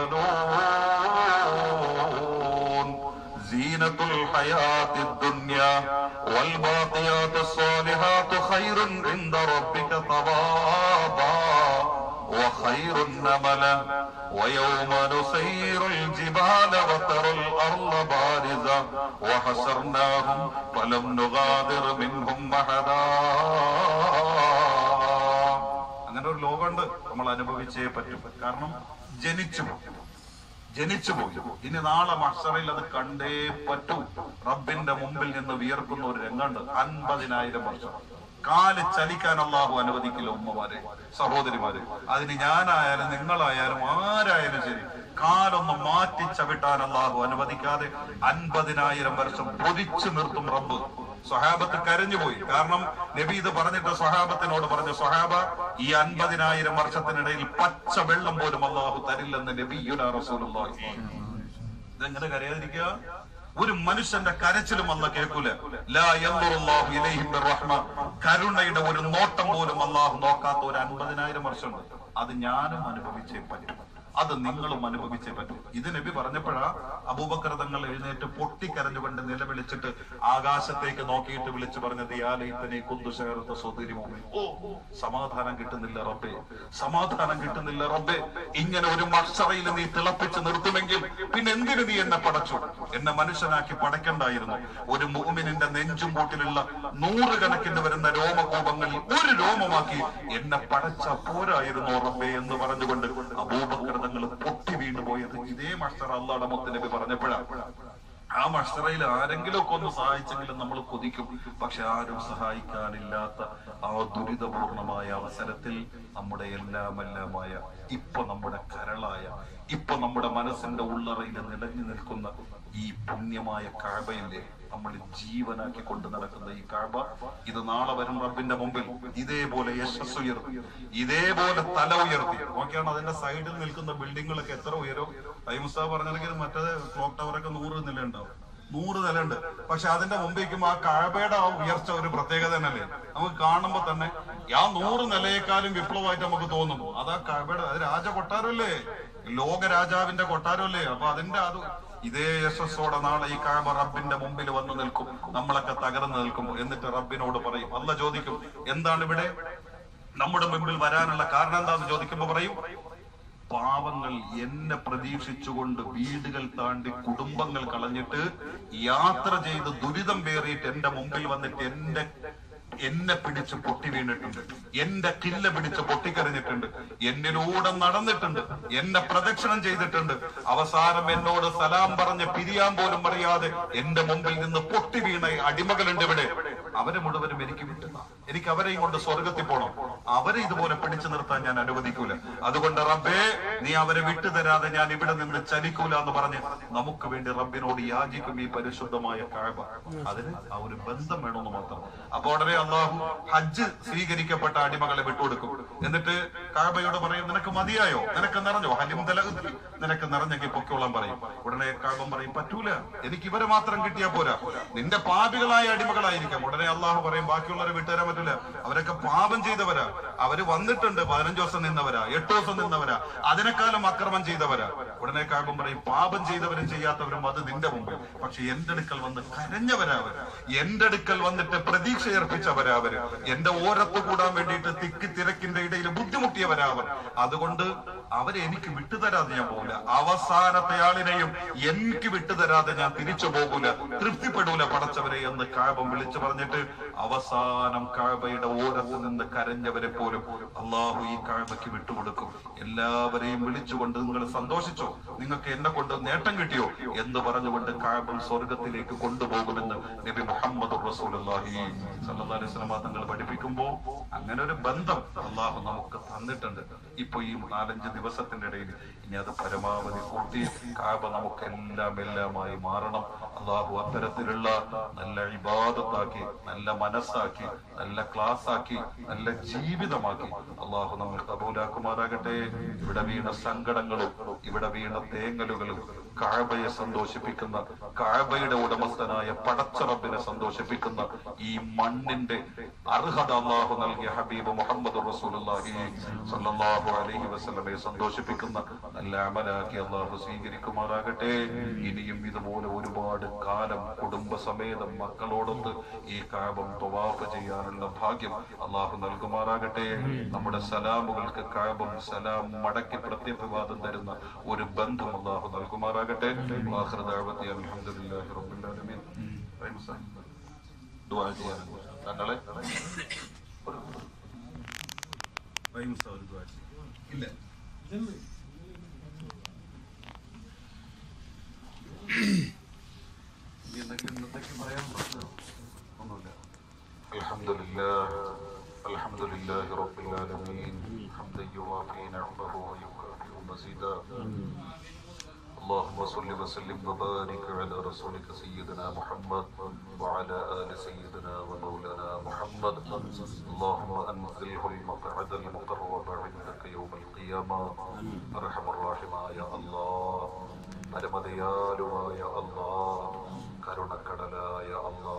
വൽബനൂൻ زينة الحياة الدنيا والباقيات الصالحات خير عند ربك ثوابا وخير نملا ويوم نسير الجبال وترى الأرض بارزة وحشرناهم فلم نغادر منهم أحدا അങ്ങനെ ഒരു ലോകമുണ്ട് നമ്മൾ അനുഭവിച്ചേ പറ്റും കാരണം ജനിച്ചു ജനിച്ചു പോയി ഇനി നാളെ മഷറയിൽ അത് കണ്ടേ പറ്റൂ റബ്ബിന്റെ മുമ്പിൽ നിന്ന് വിയർക്കുന്ന ഒരു രംഗമുണ്ട് അൻപതിനായിരം വർഷം കാല് ചലിക്കാൻ അള്ളാഹു അനുവദിക്കില്ല ഉമ്മമാരെ സഹോദരിമാരെ അതിന് ഞാനായാലും നിങ്ങളായാലും ആരായാലും ശരി കാലൊന്ന് മാറ്റി ചവിട്ടാൻ അള്ളാഹു അനുവദിക്കാതെ അൻപതിനായിരം വർഷം പൊതിച്ചു നിർത്തും റബ്ബ് സ്വഹാബത്ത് കരഞ്ഞുപോയി കാരണം നബി ഇത് പറഞ്ഞിട്ട് സ്വഹാബത്തിനോട് പറഞ്ഞു സ്വഹാബ ഈ അൻപതിനായിരം വർഷത്തിനിടയിൽ പച്ച വെള്ളം പോലും അള്ളാഹു തരില്ലെന്ന് നബിയുല റസൂലുള്ളാഹി ഇതെങ്ങനെ കരയാതിരിക്കുക ഒരു മനുഷ്യന്റെ കരച്ചിലും അല്ല കേൾക്കൂല ലാ യൻദുറുല്ലാഹു ഇലൈഹിം ബിർറഹ്മ കരുണയുടെ ഒരു നോട്ടം പോലും അള്ളാഹു നോക്കാത്ത ഒരു അൻപതിനായിരം വർഷമുണ്ട് അത് ഞാനും അനുഭവിച്ചേ പറ്റും അത് നിങ്ങളും അനുഭവിച്ചേ പറ്റൂ ഇത് നബി പറഞ്ഞപ്പോഴാ അബൂബക്കർ തങ്ങൾ എഴുന്നേറ്റ് പൊട്ടിക്കരഞ്ഞുകൊണ്ട് നിലവിളിച്ചിട്ട് ആകാശത്തേക്ക് നോക്കിയിട്ട് വിളിച്ചു പറഞ്ഞത് യാലൈത്തനെ കുന്തു ചേർത്ത സ്വതിരിമോ ഓ സമാധാനം കിട്ടുന്നില്ല റബ്ബേ സമാധാനം കിട്ടുന്നില്ല റബ്ബേ ഇങ്ങനെ ഒരു മത്സറയിൽ നീ തിളപ്പിച്ച് നിർത്തുമെങ്കിൽ പിന്നെ എന്തിനു നീ എന്നെ പടച്ചു എന്നെ മനുഷ്യനാക്കി പടക്കണ്ടായിരുന്നു ഒരു മൂമിനിന്റെ നെഞ്ചും കൂട്ടിലുള്ള നൂറുകണക്കിന് വരുന്ന രോമകോപങ്ങളിൽ ഒരു രോമമാക്കി എന്നെ പടച്ച പോരായിരുന്നു റബ്ബേ എന്ന് പറഞ്ഞുകൊണ്ട് അബൂബക്കർ തങ്ങൾ പൊട്ടി വീണു പോയത് ഇതേ മത്സറ അള്ളാടെ മുത്തനബി പറഞ്ഞപ്പോഴാണ് ആ മഷറയിൽ ആരെങ്കിലും ഒക്കെ ഒന്ന് സഹായിച്ചെങ്കിലും നമ്മൾ കൊതിക്കും പക്ഷെ ആരും സഹായിക്കാനില്ലാത്ത ആ ദുരിതപൂർണമായ അവസരത്തിൽ നമ്മുടെ എല്ലാം എല്ലാമായ ഇപ്പൊ നമ്മുടെ കരളായ ഇപ്പൊ നമ്മുടെ മനസ്സിന്റെ ഉള്ളറയിൽ നിലഞ്ഞു നിൽക്കുന്ന ഈ പുണ്യമായ കാബയിലെ നമ്മൾ ജീവനാക്കി കൊണ്ട് നടക്കുന്ന ഈ കാബ ഇത് നാളെ വരും റബ്ബിന്റെ മുമ്പിൽ ഇതേപോലെ യശസ് ഉയർത്തി ഇതേപോലെ തല ഉയർത്തി നോക്കിയാണ് അതിന്റെ സൈഡിൽ നിൽക്കുന്ന ബിൽഡിങ്ങുകളൊക്കെ എത്ര ഉയരും അയ്മുസ്താ പറഞ്ഞെങ്കിൽ മറ്റേ ക്ലോക്ക് ടവറൊക്കെ നൂറ് നില ഉണ്ടാവും നൂറ് നിലയുണ്ട് പക്ഷെ അതിന്റെ മുമ്പേക്കും ആ കാബയുടെ ആ ഉയർച്ച ഒരു പ്രത്യേകത തന്നെയല്ലേ നമുക്ക് കാണുമ്പോ തന്നെ ആ നൂറ് നിലയേക്കാളും വിപ്ലവമായിട്ട് നമുക്ക് തോന്നും അത് ആ കാബയുടെ അത് രാജ കൊട്ടാരമല്ലേ ലോക രാജാവിന്റെ കൊട്ടാരമല്ലേ അപ്പൊ അതിന്റെ അത് ഇതേ യശസ്സോടെ നാളെ ഈ കാബ റബ്ബിന്റെ മുമ്പിൽ വന്ന് നിൽക്കും നമ്മളൊക്കെ തകർന്നു നിൽക്കും എന്നിട്ട് റബ്ബിനോട് പറയും അല്ല ചോദിക്കും എന്താണ് ഇവിടെ നമ്മുടെ മുമ്പിൽ വരാനുള്ള കാരണം എന്താന്ന് ചോദിക്കുമ്പോ പറയും പാവങ്ങൾ എന്നെ പ്രതീക്ഷിച്ചുകൊണ്ട് വീടുകൾ താണ്ടി കുടുംബങ്ങൾ കളഞ്ഞിട്ട് യാത്ര ചെയ്ത് ദുരിതം പേറിയിട്ട് എന്റെ മുമ്പിൽ വന്നിട്ട് എന്റെ എന്നെ പിടിച്ച് പൊട്ടി വീണിട്ടുണ്ട് എന്റെ കില്ല പിടിച്ച് പൊട്ടിക്കരഞ്ഞിട്ടുണ്ട് എന്നിലൂടെ നടന്നിട്ടുണ്ട് എന്നെ പ്രദക്ഷിണം ചെയ്തിട്ടുണ്ട് അവസാനം എന്നോട് സലാം പറഞ്ഞ് പിരിയാൻ പോലും അറിയാതെ എന്റെ മുമ്പിൽ നിന്ന് പൊട്ടി വീണ അടിമകളുണ്ട് ഇവിടെ അവരെ മുഴുവനും എനിക്ക് വിട്ടുന്ന എനിക്ക് അവരെയും കൊണ്ട് സ്വർഗത്തിൽ പോണം അവരെ ഇതുപോലെ പിടിച്ചു നിർത്താൻ ഞാൻ അനുവദിക്കൂല അതുകൊണ്ട് റബ്ബേ നീ അവരെ വിട്ടുതരാതെ ഞാൻ ഇവിടെ നിന്ന് ചലിക്കൂല എന്ന് പറഞ്ഞ് നമുക്ക് വേണ്ടി റബ്ബിനോട് യാചിക്കും ഈ പരിശുദ്ധമായ കാഴ്ബ അതിന് ആ ഒരു ബന്ധം വേണമെന്ന് മാത്രം അപ്പൊ ഉടനെ അള്ളാഹു ഹജ്ജ് സ്വീകരിക്കപ്പെട്ട അടിമകളെ വിട്ടുകൊടുക്കും എന്നിട്ട് കാബയോട് പറയും നിനക്ക് മതിയായോ നിനക്ക് നിറഞ്ഞോ ഹലിം തലഹ് നിനക്ക് നിറഞ്ഞെങ്കിൽ പൊക്കോളാൻ പറയും ഉടനെ കാബം പറയും പറ്റൂല എനിക്ക് ഇവരെ മാത്രം കിട്ടിയാ പോരാ നിന്റെ പാപികളായ അടിമകളായിരിക്കാം ഉടനെ അള്ളാഹു പറയും ബാക്കിയുള്ളവരെ വിട്ടുതരാൻ പറ്റൂല അവരൊക്കെ പാപം ചെയ്തവരാ അവര് വന്നിട്ടുണ്ട് പതിനഞ്ചു ദിവസം നിന്നവരാ എട്ട് ദിവസം നിന്നവരാ അതിനേക്കാളും അക്രമം ചെയ്തവരാ ഉടനെ കാബം പറയും പാപം ചെയ്തവരും ചെയ്യാത്തവരും അത് നിന്റെ മുമ്പിൽ പക്ഷെ എന്റെ അടുക്കൽ വന്ന് കരഞ്ഞവരാ അവര് എന്റെ അടുക്കൽ വന്നിട്ട് പ്രതീക്ഷ ഏർപ്പിച്ചവരാ അവര് എന്റെ ഓരത്ത് കൂടാൻ വേണ്ടിയിട്ട് തിക്കി തിരക്കിന്റെ ഇടയിൽ ബുദ്ധിമുട്ടിയവരാ അവർ അതുകൊണ്ട് അവരെ എനിക്ക് വിട്ടുതരാതെ ഞാൻ പോകില്ല അവസാനത്തെ ആളിനെയും എനിക്ക് വിട്ടുതരാതെ ഞാൻ തിരിച്ചു പോകൂല തൃപ്തിപ്പെടൂല പടച്ചവരെ എന്ന് കാബം വിളിച്ചു പറഞ്ഞിട്ട് അവസാനം കാബയുടെ ഓരത്ത് നിന്ന് കരഞ്ഞവരെ പോലും അള്ളാഹു ഈ കാബയ്ക്ക് വിട്ടുകൊടുക്കും എല്ലാവരെയും വിളിച്ചുകൊണ്ട് നിങ്ങൾ സന്തോഷിച്ചോ നിങ്ങൾക്ക് എന്നെ കൊണ്ട് നേട്ടം കിട്ടിയോ എന്ന് പറഞ്ഞുകൊണ്ട് കാബം സ്വർഗത്തിലേക്ക് കൊണ്ടുപോകുമെന്ന് നബി മുഹമ്മദ് റസൂലുള്ളാഹി സല്ലല്ലാഹു അലൈഹി വസല്ലം തങ്ങൾ പഠിപ്പിക്കുമ്പോ അങ്ങനെ ഒരു ബന്ധം അള്ളാഹു നമുക്ക് തന്നിട്ടുണ്ട് ഇപ്പൊ ഈ നാലഞ്ച് ദിവസത്തിന്റെ ഇടയിൽ ഇനി അത് പരമാവധി കൂട്ടി കാബ നമുക്ക് എല്ലാം എല്ലാമായി മാറണം അള്ളാഹു അത്തരത്തിലുള്ള നല്ല ഇബാദത്താക്കി നല്ല മനസ്സാക്കി നല്ല ക്ലാസ് ആക്കി നല്ല ജീവിതമാക്കി അള്ളാഹു നമ്മൾ കബൂലാക്കുമാറാകട്ടെ ഇവിടെ വീണ സങ്കടങ്ങളും ഇവിടെ വീണ തേങ്ങലുകളും കാബയെ സന്തോഷിപ്പിക്കുന്ന കാബയുടെ ഉടമസ്ഥനായ പടച്ചറബിനെ സന്തോഷിപ്പിക്കുന്ന ഈ മണ്ണിന്റെ അർഹത അള്ളാഹു നൽകിയ ഹബീബ് മുഹമ്മദ് റസൂലുള്ളാഹി സ്വല്ലല്ലാഹു അലൈഹി വസല്ലമയെ സന്തോഷിപ്പിക്കുന്ന നല്ല അമലാക്കി അള്ളാഹു സ്വീകരിക്കുമാറാകട്ടെ ഇനിയും ഇതുപോലെ ഒരുപാട് കാലം കുടുംബസമേതം മക്കളോടൊത്ത് ഈ കാബം തൊവാഫ് ചെയ്യാനുള്ള ഭാഗ്യം അള്ളാഹു നൽകുമാറാകട്ടെ നമ്മുടെ സലാമുകൾക്ക് കാബം സലാം മടക്കി പ്രത്യഭിവാദം തരുന്ന ഒരു ബന്ധം അള്ളാഹു നൽകുമാറാകട്ടെ ആഖിറ ദഅവതി അൽഹംദുലില്ലാഹി റബ്ബിൽ ആലമീൻ റഹീം സാഹിബ് ദുആ ചെയ്യാൻ തങ്ങളെ റഹീം സാഹിബ് ദുആ ചെയ്യും. ഇല്ല الحمد لله الحمد لله رب العالمين حمدا يوافي نعمه ويكافئ مزيدا اللهم صل وسلم وبارك على رسولك سيدنا محمد وعلى آل سيدنا ومولانا محمد اللهم أنزله المقعد المقرب عندك يوم القيامة أرحم الراحمة يا الله പരമദയാലുവായ അല്ലാ കരുണക്കടലായ അല്ലാ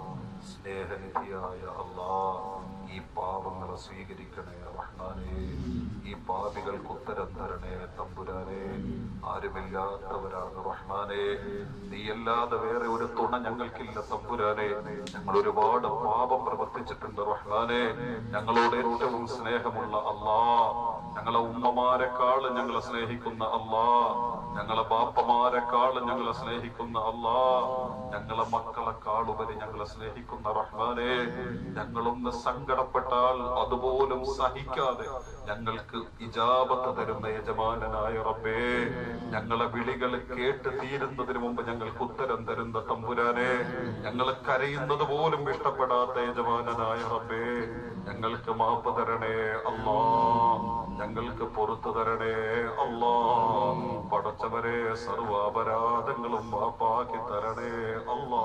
സ്നേഹനിധിയായ അല്ലാ ഈ പാവങ്ങളെ സ്വീകരിക്കണേ റഹ്മാനെ ഈ പാപികൾക്ക് ഉത്തരം തരണേ തമ്പുരാനെ ആരുമില്ലാത്തവരാണ് റഹ്മാനെ നീയല്ലാതെ വേറെ ഒരു തുണ ഞങ്ങൾക്കില്ല തമ്പുരാനെ ഞങ്ങൾ ഒരുപാട് പാപം പ്രവർത്തിച്ചിട്ടുണ്ട് റഹ്മാനെ ഞങ്ങളോട് ഏറ്റവും സ്നേഹമുള്ള അല്ലാ ഞങ്ങളെ ഉമ്മമാരെക്കാളും ഞങ്ങളെ സ്നേഹിക്കുന്ന അല്ലാ ഞങ്ങളെ ബാപ്പമാരെക്കാളും ഞങ്ങളെ സ്നേഹിക്കുന്ന അല്ലാ ഞങ്ങളെ മക്കളെക്കാളുപരി ഞങ്ങളെ സ്നേഹിക്കുന്ന റഹ്മാനെ ഞങ്ങളൊന്ന് സങ്കടപ്പെട്ടാൽ അതുപോലും സഹിക്കാതെ ഞങ്ങൾക്ക് ഇജാബത്ത് തരുന്ന യജമാനനായ റബ്ബേ ഞങ്ങളെ വിളികൾ കേട്ട് തീരുന്നതിന് മുമ്പ് ഞങ്ങൾക്ക് ഉത്തരം തരുന്ന തമ്പുരാനെ ഞങ്ങൾ കരയുന്നത് പോലും ഇഷ്ടപ്പെടാത്ത യജമാനനായ റബ്ബേ ഞങ്ങൾക്ക് മാപ്പ് തരണേ അല്ലാ ഞങ്ങൾക്ക് പുറത്തു തരണേ അല്ലാ പടച്ചവരെ സർവാപരാധങ്ങളും മാപ്പാക്കി തരണേ അല്ലാ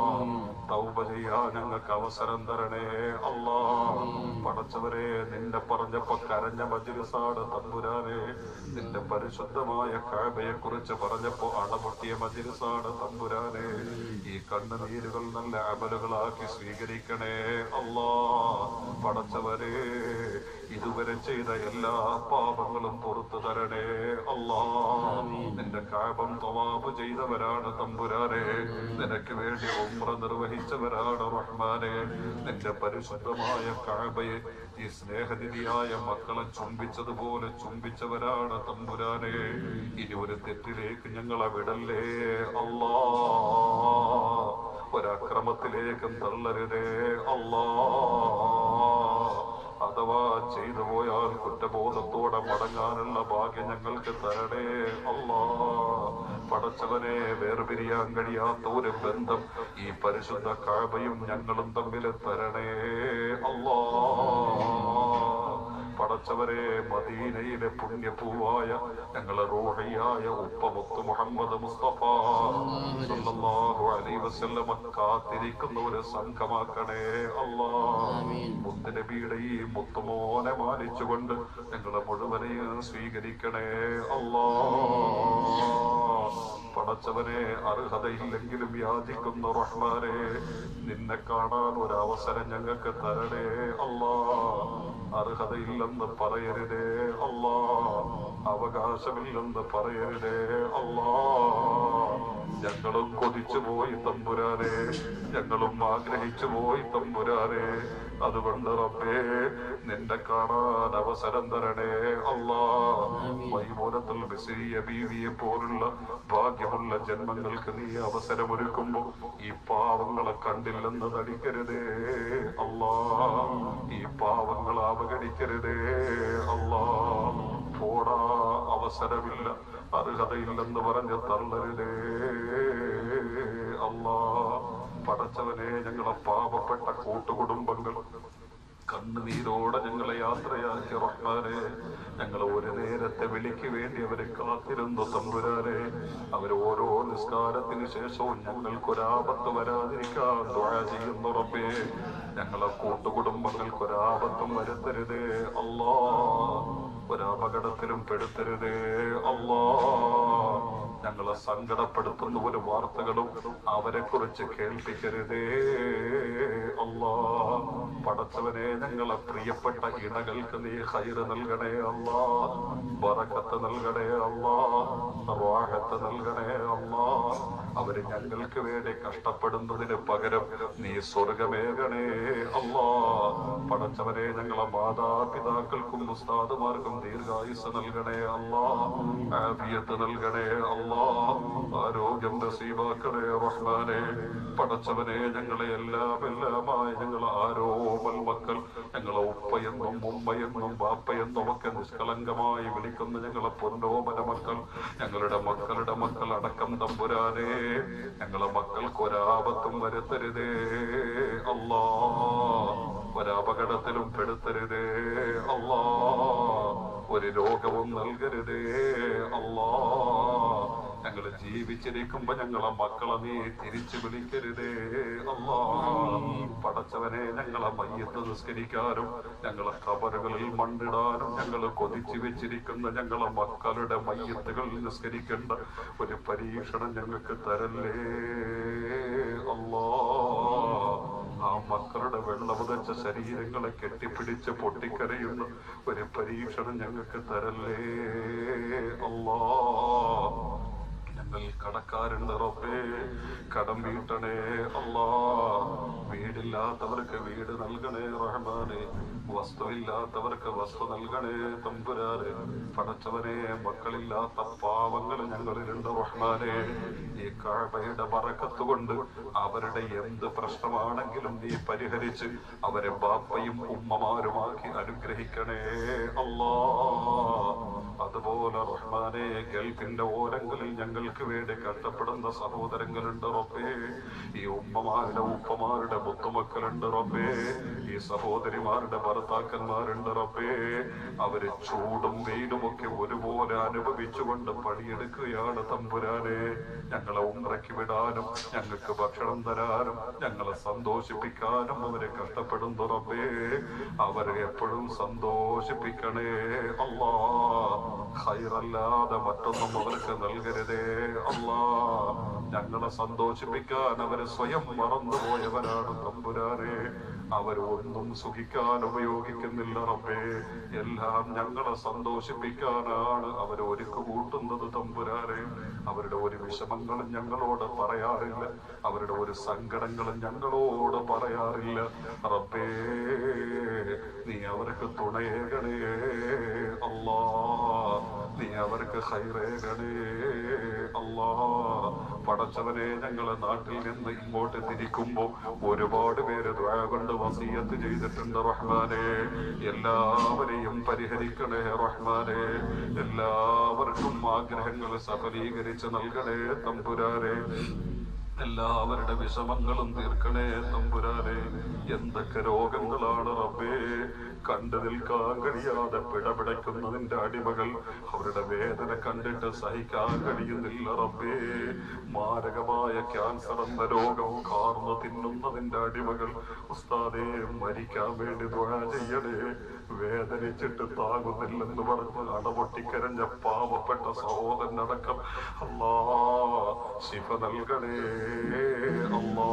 തൗബ ചെയ്യാൻ ഞങ്ങൾക്ക് അവസരം തരണേ അല്ലാ പടച്ചവരെ നിന്നെ പറഞ്ഞപ്പോ കരഞ്ഞ മജിലിസാണ് തമ്പുരാനെ നിന്റെ പരിശുദ്ധമായ കാബയെ കുറിച്ച് പറഞ്ഞപ്പോ അണപൊട്ടിയ മജിലിസാണ് തമ്പുരാനെ ഈ കണ്ണുനീരുകൾ നല്ല അമലുകളാക്കി സ്വീകരിക്കണേ അല്ലാ പടച്ചവരെ ഇതുവരെ ചെയ്ത എല്ലാ പാപങ്ങളും പുറത്തു തരണേ അല്ലാ നിന്റെ കാപം തവാബ് ചെയ്തവരാണ് തമ്പുരാനെ നിനക്ക് വേണ്ടി ഉമ്ര നിർവഹിച്ചവരാണ് റഹ്മാനെ നിന്റെ പരിശുദ്ധമായ കാബയെ ഈ സ്നേഹനിധിയായ മക്കളെ ചുംബിച്ചതുപോലെ ചുംബിച്ചവരാണ് തമ്പുരാനെ ഇനി ഒരു തെറ്റിലേക്ക് ഞങ്ങളെ വിടല്ലേ അല്ലാ ഒരക്രമത്തിലേക്കും തള്ളരുതേ അല്ലാ അഥവാ ചെയ്തു പോയാൽ കുറ്റബോധത്തോടെ മടങ്ങാനുള്ള ഭാഗ്യം ഞങ്ങൾക്ക് തരണേ അല്ലാ പടച്ചവനെ വേർപിരിയാൻ കഴിയാത്ത ഒരു ബന്ധം ഈ പരിശുദ്ധ കാബയും ഞങ്ങളും തമ്മിൽ തരണേ അല്ലാ പടച്ചവരെ മദീനയിലെ പുണ്യപൂവായ ഞങ്ങളെ റൂഹയായ ഉപ്പമുത്ത് മുഹമ്മദ് മുസ്തഫ സല്ലല്ലാഹു അലൈഹി വസല്ലമ കാത്തിരിക്കുന്ന ഒരു സംഘമാക്കണേ അല്ലാ മുത്തുനബിയുടെ ഈ മുത്തുമോനെ മാനിച്ചുകൊണ്ട് ഞങ്ങളെ മുഴുവനെയും സ്വീകരിക്കണേ അല്ലാ പടച്ചവനെ അർഹതയില്ലെങ്കിലും യാചിക്കുന്ന റഹ്മാനെ നിന്നെ കാണാൻ ഒരു അവസരം ഞങ്ങൾക്ക് തരണേ അല്ലാ അർഹതയില്ലെന്ന് പറയരുതേ അല്ലാ അവകാശമില്ലെന്ന് പറയരുതേ അല്ലാ ഞങ്ങളും കൊതിച്ചു പോയി തമ്പുരാനെ ഞങ്ങളും ആഗ്രഹിച്ചു പോയി തമ്പുരാനെ അതുകൊണ്ട് റബ്ബേ നിന്നെ കാണാൻ അവസരം തരണേ അല്ലാ വൈമൂലത്തിൽ ബിസിരിയ ബീവിയെ പോലുള്ള ഭാഗ്യമുള്ള ജന്മങ്ങൾക്ക് നീ അവസരമൊരുക്കുമ്പോ ഈ പാവങ്ങളെ കണ്ടില്ലെന്ന് നടിക്കരുതേ അല്ലാ ഈ പാവങ്ങളെ അവഗണിക്കരുതേ അല്ലാ പോടാ അവസരമില്ല അർഹതയില്ലെന്ന് പറഞ്ഞ് തള്ളരുതേ അല്ലാ പടച്ചവനെ ഞങ്ങളെ പാവപ്പെട്ട കൂട്ടുകുടുംബങ്ങൾ കണ്ണുനീരോടെ ഞങ്ങളെ യാത്രയാക്കി റഹ്മാനെ ഞങ്ങൾ ഒരു നേരത്തെ വിളിക്ക് വേണ്ടി അവരെ കാത്തിരുന്നു തമ്പുരാനെ അവർ ഓരോ നിസ്കാരത്തിന് ശേഷവും ഞങ്ങൾക്കൊരാപത്ത് വരാതിരിക്കാൻ ദുആ ചെയ്യുന്നു റബ്ബേ ഞങ്ങളെ കൂട്ടുകുടുംബങ്ങൾക്കൊരാപത്തും വരുത്തരുതേ അല്ലാ ഒരപകടത്തിലും പെടുത്തരുതേ അല്ലാ ഞങ്ങളെ സങ്കടപ്പെടുത്തുന്ന ഒരു വാർത്തകളും അവരെ കുറിച്ച് കേൾപ്പിക്കരുതേ അല്ലാ പടച്ചവനെ ഞങ്ങളെ പ്രിയപ്പെട്ട ഇണകൾക്ക് നീ ഹൈറ് നൽകണേ അല്ലാ ബറക്കത്ത് നൽകണേ അല്ലാ റാഹത്ത് നൽകണേ അല്ലാ അവര് ഞങ്ങൾക്ക് വേണ്ടി കഷ്ടപ്പെടുന്നതിന് പകരം നീ സ്വർഗമേകണേ അല്ലാ പടച്ചവനെ ഞങ്ങളെ മാതാപിതാക്കൾക്കും ഉസ്താദുമാർക്കും ദീർഘായുസ് നൽകണേ അല്ലാ ആഫിയത്ത് നൽകണേ അല്ലാ ആരോഗ്യം നസീബാക്കണേ റഹ്മാനെ പടച്ചവനെ ഞങ്ങളെ എല്ലാം എല്ലാമായി ഞങ്ങൾ ആരോമൽ മക്കൾ ഞങ്ങളെ ഉപ്പയെന്നും ഉമ്മയെന്നും ബാപ്പയെന്നും ഒക്കെ നിഷ്കളങ്കമായി വിളിക്കുന്ന ഞങ്ങളെ പൊന്നോമന മക്കൾ ഞങ്ങളുടെ മക്കളുടെ മക്കൾ അടക്കം തമ്പുരാനെ ഞങ്ങളെ മക്കൾക്ക് ഒരാപത്തും വരുത്തരുതേ അല്ലാ അപകടത്തിലും പെടുത്തരുതേ അല്ലാ ഒരു രോഗവും നൽകരുതേ അല്ലാ ഞങ്ങള് ജീവിച്ചിരിക്കുമ്പോ ഞങ്ങളെ മക്കളെ നീ തിരിച്ചു വിളിക്കരുതേ അല്ലാ പടച്ചവനെ ഞങ്ങളെ മയ്യത്ത് നിസ്കരിക്കാനും ഞങ്ങളെ കബറുകളിൽ മണ്ണിടാനും ഞങ്ങൾ കൊതിച്ചു വെച്ചിരിക്കുന്ന ഞങ്ങളെ മക്കളുടെ മയ്യത്തുകൾ നിസ്കരിക്കേണ്ട ഒരു പരീക്ഷണം ഞങ്ങൾക്ക് തരല്ലേ അല്ലാ ആ മക്കളുടെ വെള്ളമുതച്ച ശരീരങ്ങളെ കെട്ടിപ്പിടിച്ച് പൊട്ടിക്കരയുന്ന ഒരു പരീക്ഷണം ഞങ്ങൾക്ക് തരല്ലേ അല്ലാ ഞങ്ങൾ കടക്കാരുണ്ട് റബ്ബേ കടം വീട്ടണേ അല്ലാ വീടില്ലാത്തവർക്ക് വീട് നൽകണേ റഹ്മാനെ വസ്തുവില്ലാത്തവർക്ക് വസ്തു നൽകണേ തമ്പുരാനെ പടച്ചവനെ മക്കളില്ലാത്ത പാവങ്ങൾ ഞങ്ങളിലുണ്ട് റഹ്മാനെ ഈ കാഴ്ബയുടെ പറക്കത്ത് കൊണ്ട് അവരുടെ എന്ത് പ്രശ്നമാണെങ്കിലും നീ പരിഹരിച്ച് അവരെ ബാപ്പയും ഉമ്മമാരുമാക്കി അനുഗ്രഹിക്കണേ അല്ലാ അതുപോലെ റഹ്മാനെ ഗൾഫിന്റെ ഓരങ്ങളിൽ ഞങ്ങൾക്ക് വേണ്ടി കഷ്ടപ്പെടുന്ന സഹോദരങ്ങളുണ്ട് റബ്ബേ ഈ ഉമ്മമാരുടെ ഉപ്പമാരുടെ മുത്തുമക്കളുണ്ട് റബ്ബേ ഈ സഹോദരിമാരുടെ ഭർത്താക്കന്മാരുണ്ട് റബ്ബേ അവര് ചൂടും വെയിലും ഒക്കെ ഒരുപോലെ അനുഭവിച്ചുകൊണ്ട് പണിയെടുക്കുകയാണ് തമ്പുരാനെ ഞങ്ങളെ ഉമ്രയ്ക്ക് വിടാനും ഞങ്ങൾക്ക് ഭക്ഷണം തരാനും ഞങ്ങളെ സന്തോഷിപ്പിക്കാനും അവരെ കഷ്ടപ്പെടുന്നു റബ്ബേ അവരെ എപ്പോഴും സന്തോഷിപ്പിക്കണേ അല്ലാ ഹൈറല്ലാതെ മറ്റൊന്നും അവർക്ക് നൽകരുതേ അല്ലാ ഞങ്ങളെ സന്തോഷിപ്പിക്കാൻ അവര് സ്വയം മറന്നുപോയവരാണ് തമ്പുരാനെ അവരൊന്നും സുഖിക്കാൻ ഉപയോഗിക്കുന്നില്ല റബ്ബേ എല്ലാം ഞങ്ങളെ സന്തോഷിപ്പിക്കാനാണ് അവർ ഒരുക്ക് കൂട്ടുന്നത് തമ്പുരാനെ അവരുടെ ഒരു വിഷമങ്ങളും ഞങ്ങളോട് പറയാറില്ല അവരുടെ ഒരു സങ്കടങ്ങളും ഞങ്ങളോട് പറയാറില്ല റബ്ബേ നീ അവർക്ക് തുണയേകണേ അല്ലാ നീ അവർക്ക് ഹൈറേകണേ അല്ലാ പടച്ചവനെ ഞങ്ങളെ നാട്ടിൽ നിന്ന് ഇങ്ങോട്ട് തിരിക്കുമ്പോ ഒരുപാട് പേര് ദ്വാ കൊണ്ട് വസീയത്ത് ചെയ്തിട്ടുണ്ട് റഹ്മാനെ എല്ലാവരെയും പരിഹരിക്കണേ റഹ്മാനെ എല്ലാവർക്കും ആഗ്രഹങ്ങൾ സഫലീകരിച്ച് നൽകണേ തമ്പുരാനെ എല്ലാവരുടെ വിഷമങ്ങളും തീർക്കണേ തമ്പുരാനെ എന്തൊക്കെ രോഗങ്ങളാണ് റബ്ബേ കണ്ടു നിൽക്കാൻ കഴിയാതെ പിടപിടയ്ക്കുന്നതിന്റെ അടിമകൾ അവരുടെ വേദന കണ്ടിട്ട് സഹിക്കാൻ കഴിയുന്നില്ല റബ്ബേ മാരകമായ ക്യാൻസർ എന്ന രോഗം കാർന്നു തിന്നുന്നതിന്റെ അടിമകൾ ഉസ്താദേ മരിക്കാൻ വേണ്ടി ദുആ ചെയ്യണേ വേദനിച്ചിട്ട് താങ്ങുന്നില്ലെന്ന് പറഞ്ഞ് അടപൊട്ടിക്കരഞ്ഞ പാവപ്പെട്ട സഹോദരനടക്കം അല്ലാ ശിഫ നൽകണേ അല്ലാ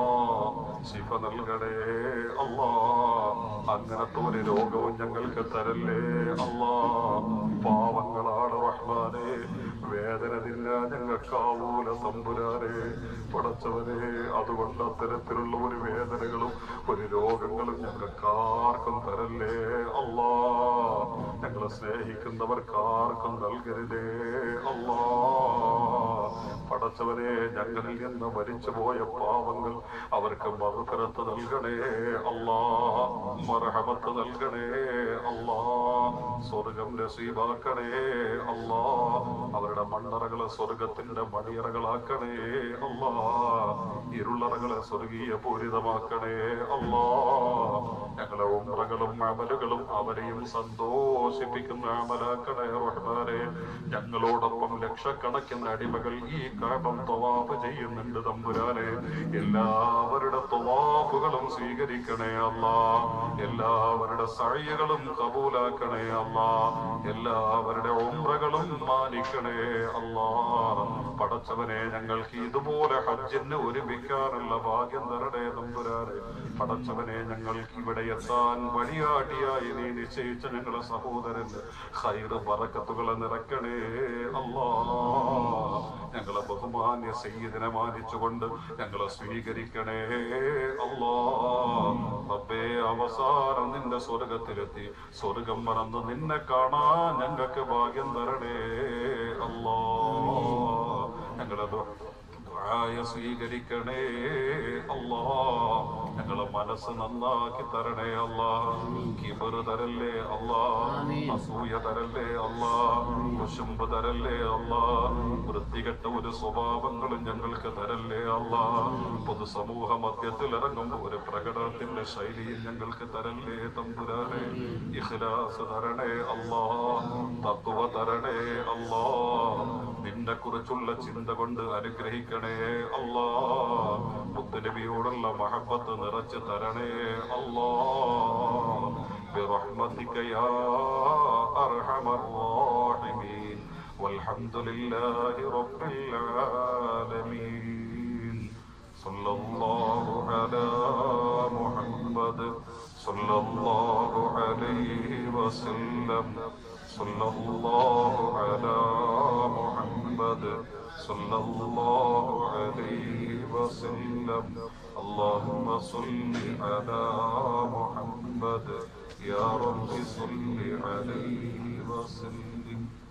ശിഫ നൽകണേ അല്ലാ അങ്ങനത്തെ ഒരു രോഗവും ഞങ്ങൾക്ക് തരല്ലേ അല്ലാ പാവങ്ങളാണ് റഹ്മാനെ വേദന തിന്നാൻ ഞങ്ങൾക്കാവൂല തമ്പുരാനെ പടച്ചവനെ അതുകൊണ്ട് അത്തരത്തിലുള്ള ഒരു വേദനകളും ഒരു രോഗങ്ങളും ഞങ്ങൾക്ക് ആർക്കും തരല്ലേ അല്ലാ ഞങ്ങളെ സ്നേഹിക്കുന്നവർക്ക് ആർക്കും നൽകരുതേ അല്ലാ പടച്ചവനെ ഞങ്ങളിൽ നിന്ന് മരിച്ചുപോയ പാവങ്ങൾ അവർക്ക് മറുതരത്ത് നൽകണേ അല്ലാ മറഹമത്ത് നൽകണേ അല്ലാ സ്വർഗം നസീബാക്കണേ അല്ലാ അവരുടെ മണ്ണറകളെ സ്വർഗത്തിന്റെ മണിയറകളാക്കണേ അല്ലാ ഇരുളറകളെ സ്വർഗീയ പൂരിതമാക്കണേ അല്ലാ ഞങ്ങളെ ഉമ്രകളും അമലുകളും അവരെയും സന്തോഷിപ്പിക്കുന്ന അമലാക്കണേ റഹ്മാനെ ഞങ്ങളോടൊപ്പം ലക്ഷക്കണക്കിന് അടിമകൾ ഈ കാപം തവാഫ് ചെയ്യുന്നുണ്ട് തമ്പുരാനെ എല്ലാവരുടെ തവാഫുകളും സ്വീകരിക്കണേ അല്ലാ എല്ലാവരുടെ സഴികളും കബൂലാക്കണേ അല്ലാ എല്ലാവരുടെ ഉമ്രകളും മാനിക്കണേ അല്ലാ പടച്ചവനെ ഞങ്ങൾക്ക് ഇതുപോലെ ഹജ്ജിന് ഒരുമിക്കാനുള്ള ഭാഗ്യം തരണേ തമ്പുരാനെ പടച്ചവനെ ഞങ്ങൾക്ക് ഇവിടെ എത്താൻ വഴിയാട്ടിയായി നീ നിശ്ചയിച്ച ഞങ്ങളെ സഹോദരന് ഹൈറ് പറക്കത്തുകളെ നിറക്കണേ അല്ലാ ഞങ്ങളെ ബഹുമാന്യ സയ്യിദിനെ മാനിച്ചുകൊണ്ട് ഞങ്ങളെ സ്വീകരിക്കണേ അല്ലാ റബ്ബേ അവസാനം നിന്റെ സ്വർഗത്തിലെത്തി സ്വർഗം മറന്ന് നിന്നെ കാണാൻ ഞങ്ങൾക്ക് ഭാഗ്യം തരണേ അല്ലാ ഞങ്ങളെ ദുആ ദുആയ സ്വീകരിക്കണേ അല്ലാ ഞങ്ങളെ മനസ്സ് നന്നാക്കി തരണേ അല്ലാ കിബർ തരല്ലേ അല്ലാ അസൂയ തരല്ലേ അല്ലാ കുശുമ്പ് തരല്ലേ അല്ലാ വൃത്തികെട്ട ഒരു സ്വഭാവങ്ങളും ഞങ്ങൾക്ക് തരല്ലേ അല്ലാ പൊതുസമൂഹ മധ്യത്തിൽ ഇറങ്ങുമ്പോൾ ഒരു പ്രകടനത്തിന്റെ ശൈലിയിൽ ഞങ്ങൾക്ക് തരല്ലേ തമ്പുരാനെ ഇഖ്ലാസ് തരണേ അല്ലാ തത്വ തരണേ അല്ലാ നിന്നെ കുറിച്ചുള്ള ചിന്ത കൊണ്ട് അനുഗ്രഹിക്കണേ അല്ലാ മുത്തുനബിയോടുള്ള മഹബത്ത് നിറച്ച് തരണേ അല്ലാ برحمتك يا أرحم الراحمين والحمد لله رب العالمين صلى الله على محمد صلى الله عليه وسلم صلى الله على محمد صلى الله عليه وسلم اللهم صل على محمد يا رب صل عليه وسلم